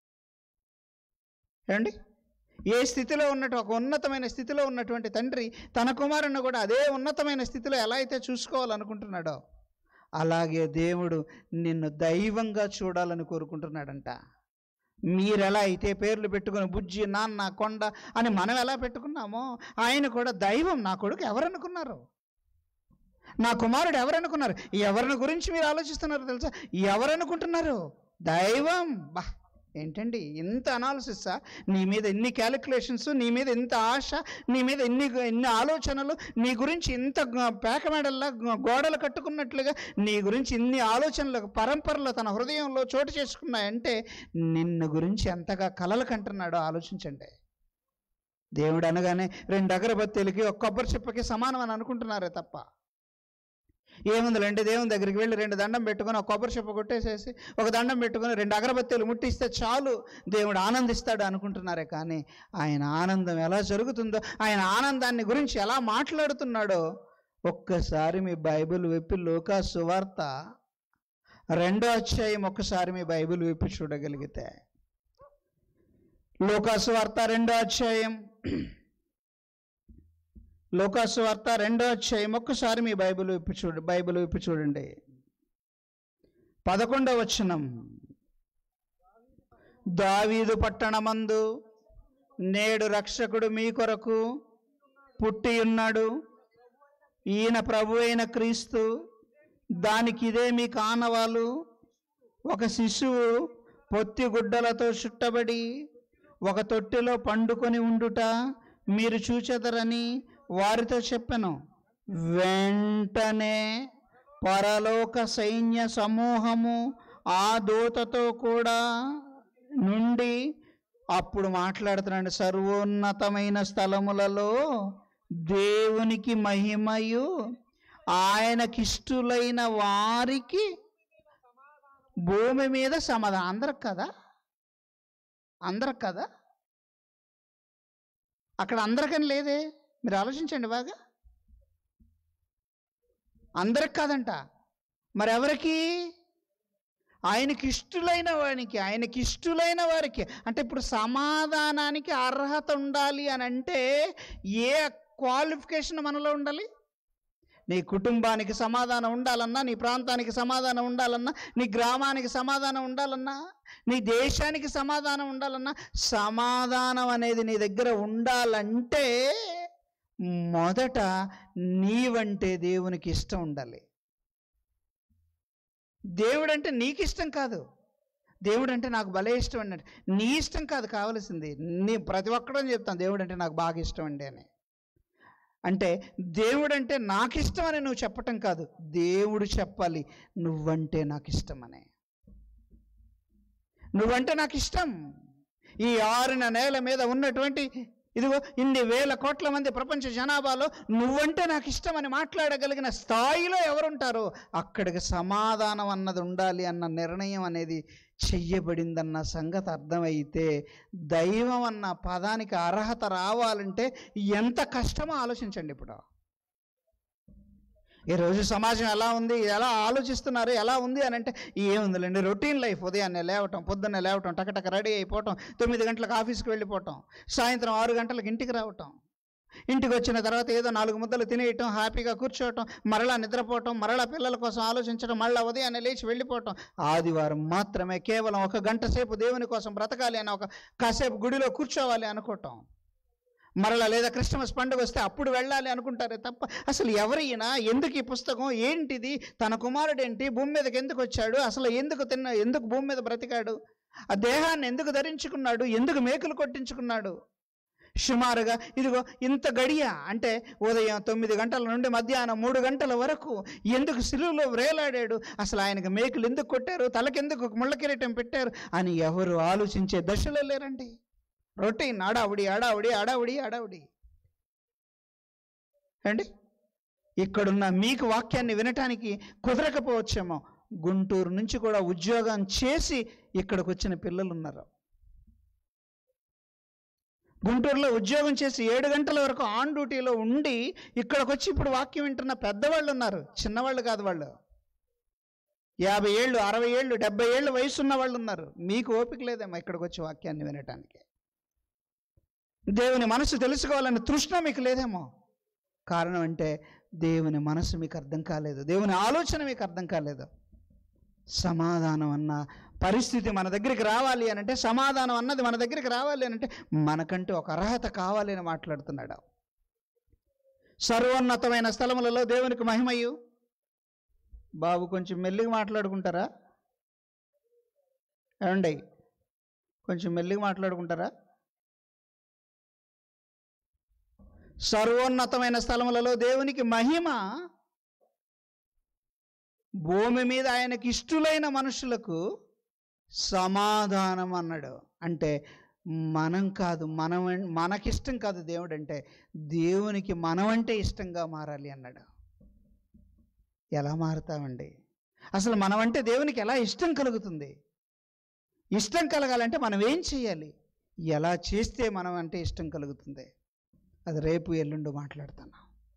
ఏమండి ఏ స్థితిలో ఉన్నట్టు ఒక ఉన్నతమైన స్థితిలో ఉన్నటువంటి తండ్రి తన కుమారుణ్ణి కూడా అదే ఉన్నతమైన స్థితిలో ఎలా అయితే చూసుకోవాలనుకుంటున్నాడో అలాగే దేవుడు నిన్ను దైవంగా చూడాలని కోరుకుంటున్నాడంట మీరు ఎలా అయితే పేర్లు పెట్టుకుని బుజ్జి నాన్న కొండ అని మనం ఎలా పెట్టుకున్నామో ఆయన కూడా దైవం నా కొడుకు ఎవరనుకున్నారు నా కుమారుడు ఎవరనుకున్నారు ఎవరిని గురించి మీరు ఆలోచిస్తున్నారు తెలుసా ఎవరనుకుంటున్నారు దైవం బా ఏంటండి ఇంత అనాలిసిస్సా నీ మీద ఎన్ని క్యాలిక్యులేషన్స్ నీ మీద ఎంత ఆశ నీ మీద ఎన్ని ఎన్ని ఆలోచనలు నీ గురించి ఇంత గ- పేకమేడల్లా గ- గోడలు కట్టుకున్నట్లుగా నీ గురించి ఇన్ని ఆలోచనలు పరంపరలో తన హృదయంలో చోటు చేసుకున్నాయంటే నిన్ను గురించి ఎంతగా కలలు కంటున్నాడో ఆలోచించండి దేవుడు అనగానే రెండు అగరబత్తీలకి ఒక కొబ్బరి చిప్పకి సమానం అని అనుకుంటున్నారే తప్ప ఏముందిలేండి దేవుని దగ్గరికి వెళ్ళి రెండు దండం పెట్టుకొని ఒక కొబ్బరి చెప్ప కొట్టేసేసి ఒక దండం పెట్టుకొని రెండు అగరబత్తీలు ముట్టిస్తే చాలు దేవుడు ఆనందిస్తాడు అనుకుంటున్నారే కానీ ఆయన ఆనందం ఎలా జరుగుతుందో ఆయన ఆనందాన్ని గురించి ఎలా మాట్లాడుతున్నాడో ఒక్కసారి మీ బైబిల్ విప్పి లోకా సువార్త రెండో అధ్యాయం ఒక్కసారి మీ బైబిల్ విప్పి చూడగలిగితే లోకాసు వార్త రెండో అధ్యాయం లోకాసు వార్త రెండో అధ్యాయం ఒక్కసారి మీ బైబిల్ విప్పి చూడ బైబిల్ విప్పి చూడండి పదకొండవ వచనం దావీదు పట్టణమందు నేడు రక్షకుడు మీ కొరకు పుట్టి ఉన్నాడు ఈయన ప్రభు అయిన క్రీస్తు దానికి ఇదే మీ కానవాలు ఒక శిశువు పొత్తి గుడ్డలతో చుట్టబడి ఒక తొట్టెలో పండుకొని ఉండుట మీరు చూచెదరని వారితో చెప్పెను వెంటనే పరలోక సైన్య సమూహము ఆ దూతతో కూడా నుండి అప్పుడు మాట్లాడుతున్నాడు సర్వోన్నతమైన స్థలములలో దేవునికి మహిమయు ఆయనకిష్టులైన వారికి భూమి మీద సమాధానం అందరికి కదా అందరికి కదా అక్కడ అందరికని లేదే మీరు ఆలోచించండి బాగా అందరికి కాదంట మరి ఎవరికి ఆయనకి ఇష్టలైన వానికి ఆయనకి ఇష్టలైన వారికి అంటే ఇప్పుడు సమాధానానికి అర్హత ఉండాలి అని అంటే ఏ క్వాలిఫికేషన్ మనలో ఉండాలి నీ కుటుంబానికి సమాధానం ఉండాలన్నా నీ ప్రాంతానికి సమాధానం ఉండాలన్నా నీ గ్రామానికి సమాధానం ఉండాలన్నా నీ దేశానికి సమాధానం ఉండాలన్నా సమాధానం అనేది నీ దగ్గర ఉండాలంటే మొదట నీవంటే దేవునికి ఇష్టం ఉండాలి దేవుడు అంటే నీకు ఇష్టం కాదు దేవుడు అంటే నాకు భలే ఇష్టం అన్నట్టు నీ ఇష్టం కాదు కావలసింది నీ ప్రతి ఒక్కడని చెప్తాను దేవుడు అంటే నాకు బాగా ఇష్టం అండి అని అంటే దేవుడు అంటే నాకు ఇష్టం అని నువ్వు చెప్పటం కాదు దేవుడు చెప్పాలి నువ్వంటే నాకు ఇష్టం అని నువ్వంటే నాకు ఇష్టం ఈ ఆరున నేల మీద ఉన్నటువంటి ఇదిగో ఇన్ని వేల కోట్ల మంది ప్రపంచ జనాభాలో నువ్వంటే నాకు ఇష్టం అని మాట్లాడగలిగిన స్థాయిలో ఎవరుంటారో అక్కడికి సమాధానం అన్నది ఉండాలి అన్న నిర్ణయం అనేది చెయ్యబడిందన్న సంగతి అర్థమైతే దైవం అన్న పదానికి అర్హత రావాలంటే ఎంత కష్టమో ఆలోచించండి ఇప్పుడు ఈరోజు సమాజం ఎలా ఉంది ఎలా ఆలోచిస్తున్నారు ఎలా ఉంది అని అంటే ఏముందిలేండి రొటీన్ లైఫ్ ఉదయాన్నే లేవటం పొద్దున్నే లేవటం టకటక రెడీ అయిపోవటం తొమ్మిది గంటలకు ఆఫీస్కి వెళ్ళిపోవటం సాయంత్రం ఆరు గంటలకు ఇంటికి రావటం ఇంటికి వచ్చిన తర్వాత ఏదో నాలుగు ముద్దలు తినేయటం హ్యాపీగా కూర్చోవటం మరలా నిద్రపోవటం మరలా పిల్లల కోసం ఆలోచించడం మళ్ళీ ఉదయాన్నే లేచి వెళ్ళిపోవటం ఆదివారం మాత్రమే కేవలం ఒక గంట సేపు దేవుని కోసం బ్రతకాలి అని ఒక కాసేపు గుడిలో కూర్చోవాలి అనుకోవటం మరలా లేదా క్రిస్మస్ పండుగ వస్తే అప్పుడు వెళ్ళాలి అనుకుంటారే తప్ప అసలు ఎవరైనా ఎందుకు ఈ పుస్తకం ఏంటిది తన కుమారుడు ఏంటి భూమి మీదకి ఎందుకు వచ్చాడు అసలు ఎందుకు తిన్న ఎందుకు భూమి మీద బ్రతికాడు ఆ దేహాన్ని ఎందుకు ధరించుకున్నాడు ఎందుకు మేకులు కొట్టించుకున్నాడు సుమారుగా ఇదిగో ఇంత గడియ అంటే ఉదయం తొమ్మిది గంటల నుండి మధ్యాహ్నం మూడు గంటల వరకు ఎందుకు సిలువలో వ్రేలాడాడు అసలు ఆయనకు మేకులు ఎందుకు కొట్టారు తలకెందుకు ముళ్ళ కిరీటం పెట్టారు అని ఎవరు ఆలోచించే దశలో లేరండి రొటీన్ అడావుడి అడావుడి అడావుడి అడావుడి అండి ఇక్కడున్న మీకు వాక్యాన్ని వినటానికి కుదరకపోవచ్చేమో గుంటూరు నుంచి కూడా ఉద్యోగం చేసి ఇక్కడికి వచ్చిన పిల్లలు ఉన్నారు గుంటూరులో ఉద్యోగం చేసి ఏడు గంటల వరకు ఆన్ డ్యూటీలో ఉండి ఇక్కడికి వచ్చి ఇప్పుడు వాక్యం వింటున్న పెద్దవాళ్ళు ఉన్నారు చిన్నవాళ్ళు కాదు వాళ్ళు యాభై ఏళ్ళు అరవై ఏళ్ళు డెబ్బై ఏళ్ళు వయసు ఉన్న వాళ్ళు ఉన్నారు మీకు ఓపిక లేదేమో ఇక్కడికి వచ్చి వాక్యాన్ని వినటానికి దేవుని మనసు తెలుసుకోవాలని తృష్ణ మీకు లేదేమో కారణం అంటే దేవుని మనసు మీకు అర్థం కాలేదు దేవుని ఆలోచన మీకు అర్థం కాలేదు సమాధానం అన్న పరిస్థితి మన దగ్గరికి రావాలి అని అంటే సమాధానం అన్నది మన దగ్గరికి రావాలి అని అంటే మనకంటూ ఒక అర్హత కావాలి అని మాట్లాడుతున్నాడు సర్వోన్నతమైన స్థలములలో దేవునికి మహిమయు బాబు కొంచెం మెల్లిగా మాట్లాడుకుంటారా ఏమండి కొంచెం మెల్లిగా మాట్లాడుకుంటారా సర్వోన్నతమైన స్థలములలో దేవునికి మహిమ భూమి మీద ఆయనకి ఇష్టులైన మనుషులకు సమాధానం అన్నాడు అంటే మనం కాదు మనం మనకిష్టం కాదు దేవుడు అంటే దేవునికి మనం అంటే ఇష్టంగా మారాలి అన్నాడు ఎలా మారుతామండి అసలు మనం అంటే దేవునికి ఎలా ఇష్టం కలుగుతుంది ఇష్టం కలగాలంటే మనం ఏం చేయాలి ఎలా చేస్తే మనం అంటే ఇష్టం కలుగుతుంది అది రేపు ఎల్లుండి మాట్లాడుతాను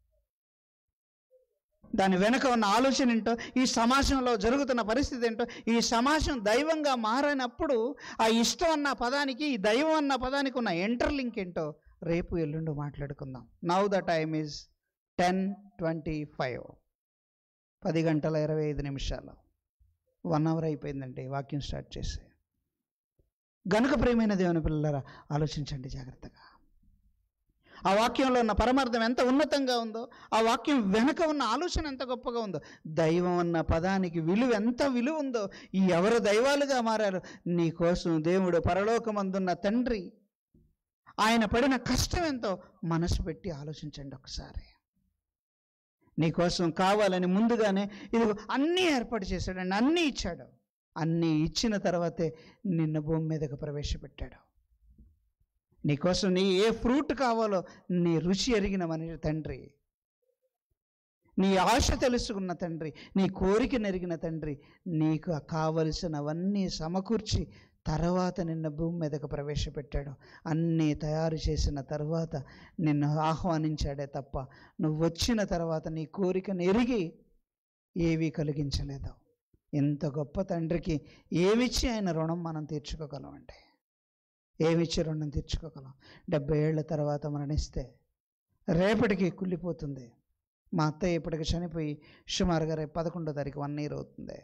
దాని వెనుక ఉన్న ఆలోచన ఏంటో ఈ సమాజంలో జరుగుతున్న పరిస్థితి ఏంటో ఈ సమాజం దైవంగా మారినప్పుడు ఆ ఇష్టం అన్న పదానికి ఈ దైవం అన్న పదానికి ఉన్న ఎంటర్లింక్ ఏంటో రేపు ఎల్లుండి మాట్లాడుకుందాం now the time is ten twenty five పది గంటల ఇరవై ఐదు నిమిషాలు వన్ అవర్ అయిపోయిందండి వాక్యం స్టార్ట్ చేసి గనుక ప్రియమైన దేవుని పిల్లలారా ఆలోచించండి జాగ్రత్తగా ఆ వాక్యంలో ఉన్న పరమార్థం ఎంత ఉన్నతంగా ఉందో ఆ వాక్యం వెనక ఉన్న ఆలోచన ఎంత గొప్పగా ఉందో దైవం అన్న పదానికి విలువ ఎంత విలువ ఉందో ఈ ఎవరు దైవాలుగా మారారు నీ కోసం దేవుడు పరలోకమందున్న తండ్రి ఆయన పడిన కష్టం ఎంతో మనసు పెట్టి ఆలోచించండి ఒకసారి నీకోసం కావాలని ముందుగానే ఇది అన్నీ ఏర్పాటు చేశాడండి అన్నీ ఇచ్చాడు అన్నీ ఇచ్చిన తర్వాతే నిన్న భూమి మీదకు ప్రవేశపెట్టాడు నీకోసం నీ ఏ ఫ్రూట్ కావాలో నీ రుచి ఎరిగిన మన తండ్రి నీ ఆశ తెలుసుకున్న తండ్రి నీ కోరిక నెరిగిన తండ్రి నీకు కావలసినవన్నీ సమకూర్చి తర్వాత నిన్న భూమి మీదకు ప్రవేశపెట్టాడు అన్నీ తయారు చేసిన తర్వాత నిన్ను ఆహ్వానించాడే తప్ప నువ్వు వచ్చిన తర్వాత నీ కోరికను ఎరిగి ఏవీ కలిగించలేదు ఎంత గొప్ప తండ్రికి ఏమిచ్చి ఆయన రుణం మనం తీర్చుకోగలం అంటే ఏమిచ్చి రుణం తీర్చుకోగలం డెబ్బై ఏళ్ళ తర్వాత మరణిస్తే రేపటికి కుళ్ళిపోతుంది మా అత్తయ్య ఇప్పటికి చనిపోయి సుమారుగా రేపు పదకొండో తారీఖు వన్ ఇయర్ అవుతుంది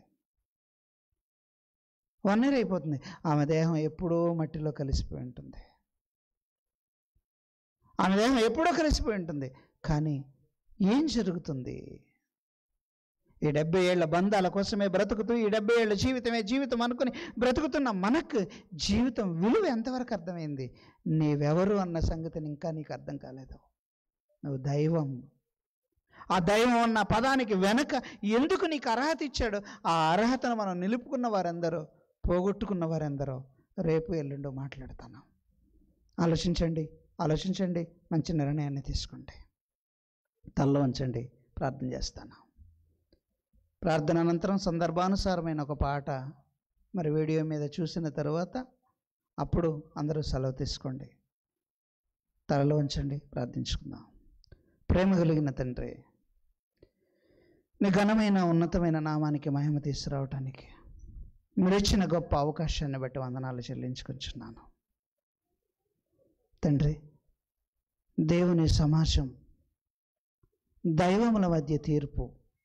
వన్ ఇయర్ అయిపోతుంది ఆమె దేహం ఎప్పుడో మట్టిలో కలిసిపోయి ఉంటుంది ఆమె దేహం ఎప్పుడో కలిసిపోయి ఉంటుంది కానీ ఏం జరుగుతుంది ఈ డెబ్బై ఏళ్ల బంధాల కోసమే బ్రతుకుతూ ఈ డెబ్బై ఏళ్ల జీవితమే జీవితం అనుకుని బ్రతుకుతున్న మనకు జీవితం విలువ ఎంతవరకు అర్థమైంది నీవెవరు అన్న సంగతిని ఇంకా నీకు అర్థం కాలేదు నువ్వు దైవం ఆ దైవం అన్న పదానికి వెనక ఎందుకు నీకు అర్హత ఇచ్చాడు ఆ అర్హతను మనం నిలుపుకున్న వారందరూ పోగొట్టుకున్న వారందరూ రేపు ఎల్లుండో మాట్లాడతాను ఆలోచించండి ఆలోచించండి మంచి నిర్ణయాన్ని తీసుకోండి తల్ల వంచండి ప్రార్థన చేస్తాను ప్రార్థన అనంతరం సందర్భానుసారమైన ఒక పాట మరి వీడియో మీద చూసిన తర్వాత అప్పుడు అందరూ సెలవు తీసుకోండి తలలో ఉంచండి ప్రార్థించుకుందాం ప్రేమ కలిగిన తండ్రి నీ ఘనమైన ఉన్నతమైన నామానికి మహిమ తీసుకురావటానికి మీరు ఇచ్చిన గొప్ప అవకాశాన్ని బట్టి వందనాలు చెల్లించుకుంటున్నాను తండ్రి దేవుని సమాజం దైవముల మధ్య తీర్పు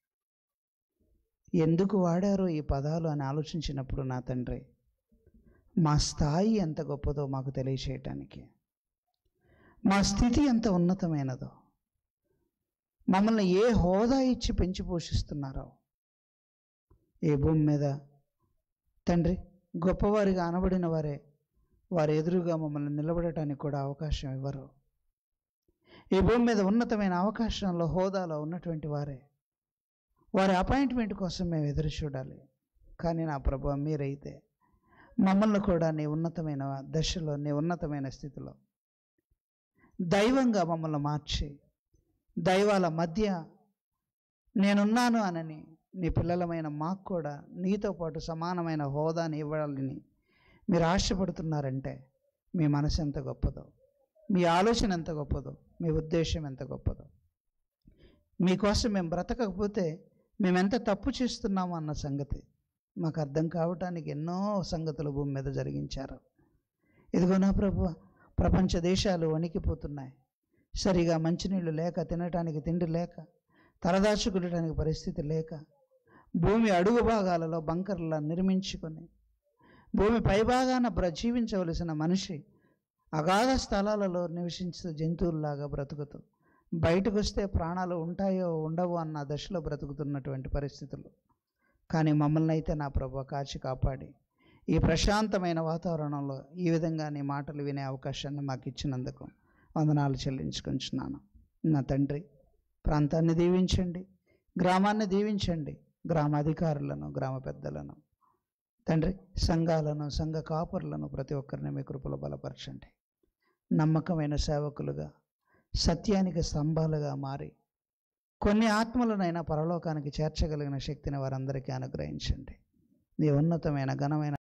ఎందుకు వాడారో ఈ పదాలు అని ఆలోచించినప్పుడు నా తండ్రి మా స్థాయి ఎంత గొప్పదో మాకు తెలియచేయటానికి మా స్థితి ఎంత ఉన్నతమైనదో మమ్మల్ని ఏ హోదా ఇచ్చి పెంచి పోషిస్తున్నారో ఈ భూమి మీద తండ్రి గొప్పవారిగా అనబడిన వారే వారి ఎదురుగా మమ్మల్ని నిలబడటానికి కూడా అవకాశం ఇవ్వరు ఈ భూమి మీద ఉన్నతమైన అవకాశంలో హోదాలో ఉన్నటువంటి వారే వారి అపాయింట్మెంట్ కోసం మేము ఎదురు చూడాలి కానీ నా ప్రభు మీరైతే మమ్మల్ని కూడా నీ ఉన్నతమైన దశలో నీ ఉన్నతమైన స్థితిలో దైవంగా మమ్మల్ని మార్చి దైవాల మధ్య నేనున్నాను అనని నీ పిల్లలమైన మాకు కూడా నీతో పాటు సమానమైన హోదాని ఇవ్వాలని మీరు ఆశపడుతున్నారంటే మీ మనసు ఎంత గొప్పదో మీ ఆలోచన ఎంత గొప్పదో మీ ఉద్దేశం ఎంత గొప్పదో మీకోసం మేము బ్రతకకపోతే మేము ఎంత తప్పు చేస్తున్నాము అన్న సంగతి మాకు అర్థం కావటానికి ఎన్నో సంగతులు భూమి మీద జరిగించారు ఇదిగో నా ప్రభు ప్రపంచ దేశాలు వణికిపోతున్నాయి సరిగా మంచినీళ్ళు లేక తినటానికి తిండి లేక తలదాచుకునటానికి పరిస్థితి లేక భూమి అడుగు భాగాలలో బంకర్లా నిర్మించుకొని భూమి పైభాగాన బ్ర జీవించవలసిన మనిషి అగాధ స్థలాలలో నివసించే జంతువుల్లాగా బ్రతుకుతూ బయటకు వస్తే ప్రాణాలు ఉంటాయో ఉండవో అన్న దశలో బ్రతుకుతున్నటువంటి పరిస్థితులు కానీ మమ్మల్ని అయితే నా ప్రభు కాచి కాపాడి ఈ ప్రశాంతమైన వాతావరణంలో ఈ విధంగా నీ మాటలు వినే అవకాశాన్ని మాకు ఇచ్చినందుకు వందనాలు చెల్లించుకుంటున్నాను నా తండ్రి ప్రాంతాన్ని దీవించండి గ్రామాన్ని దీవించండి గ్రామాధికారులను గ్రామ పెద్దలను తండ్రి సంఘాలను సంఘ కాపురులను ప్రతి ఒక్కరిని మీ కృపలో బలపరచండి నమ్మకమైన సేవకులుగా సత్యానికి స్తంభాలుగా మారి కొన్ని ఆత్మలనైనా పరలోకానికి చేర్చగలిగిన శక్తిని వారందరికీ అనుగ్రహించండి నీ ఉన్నతమైన ఘనమైన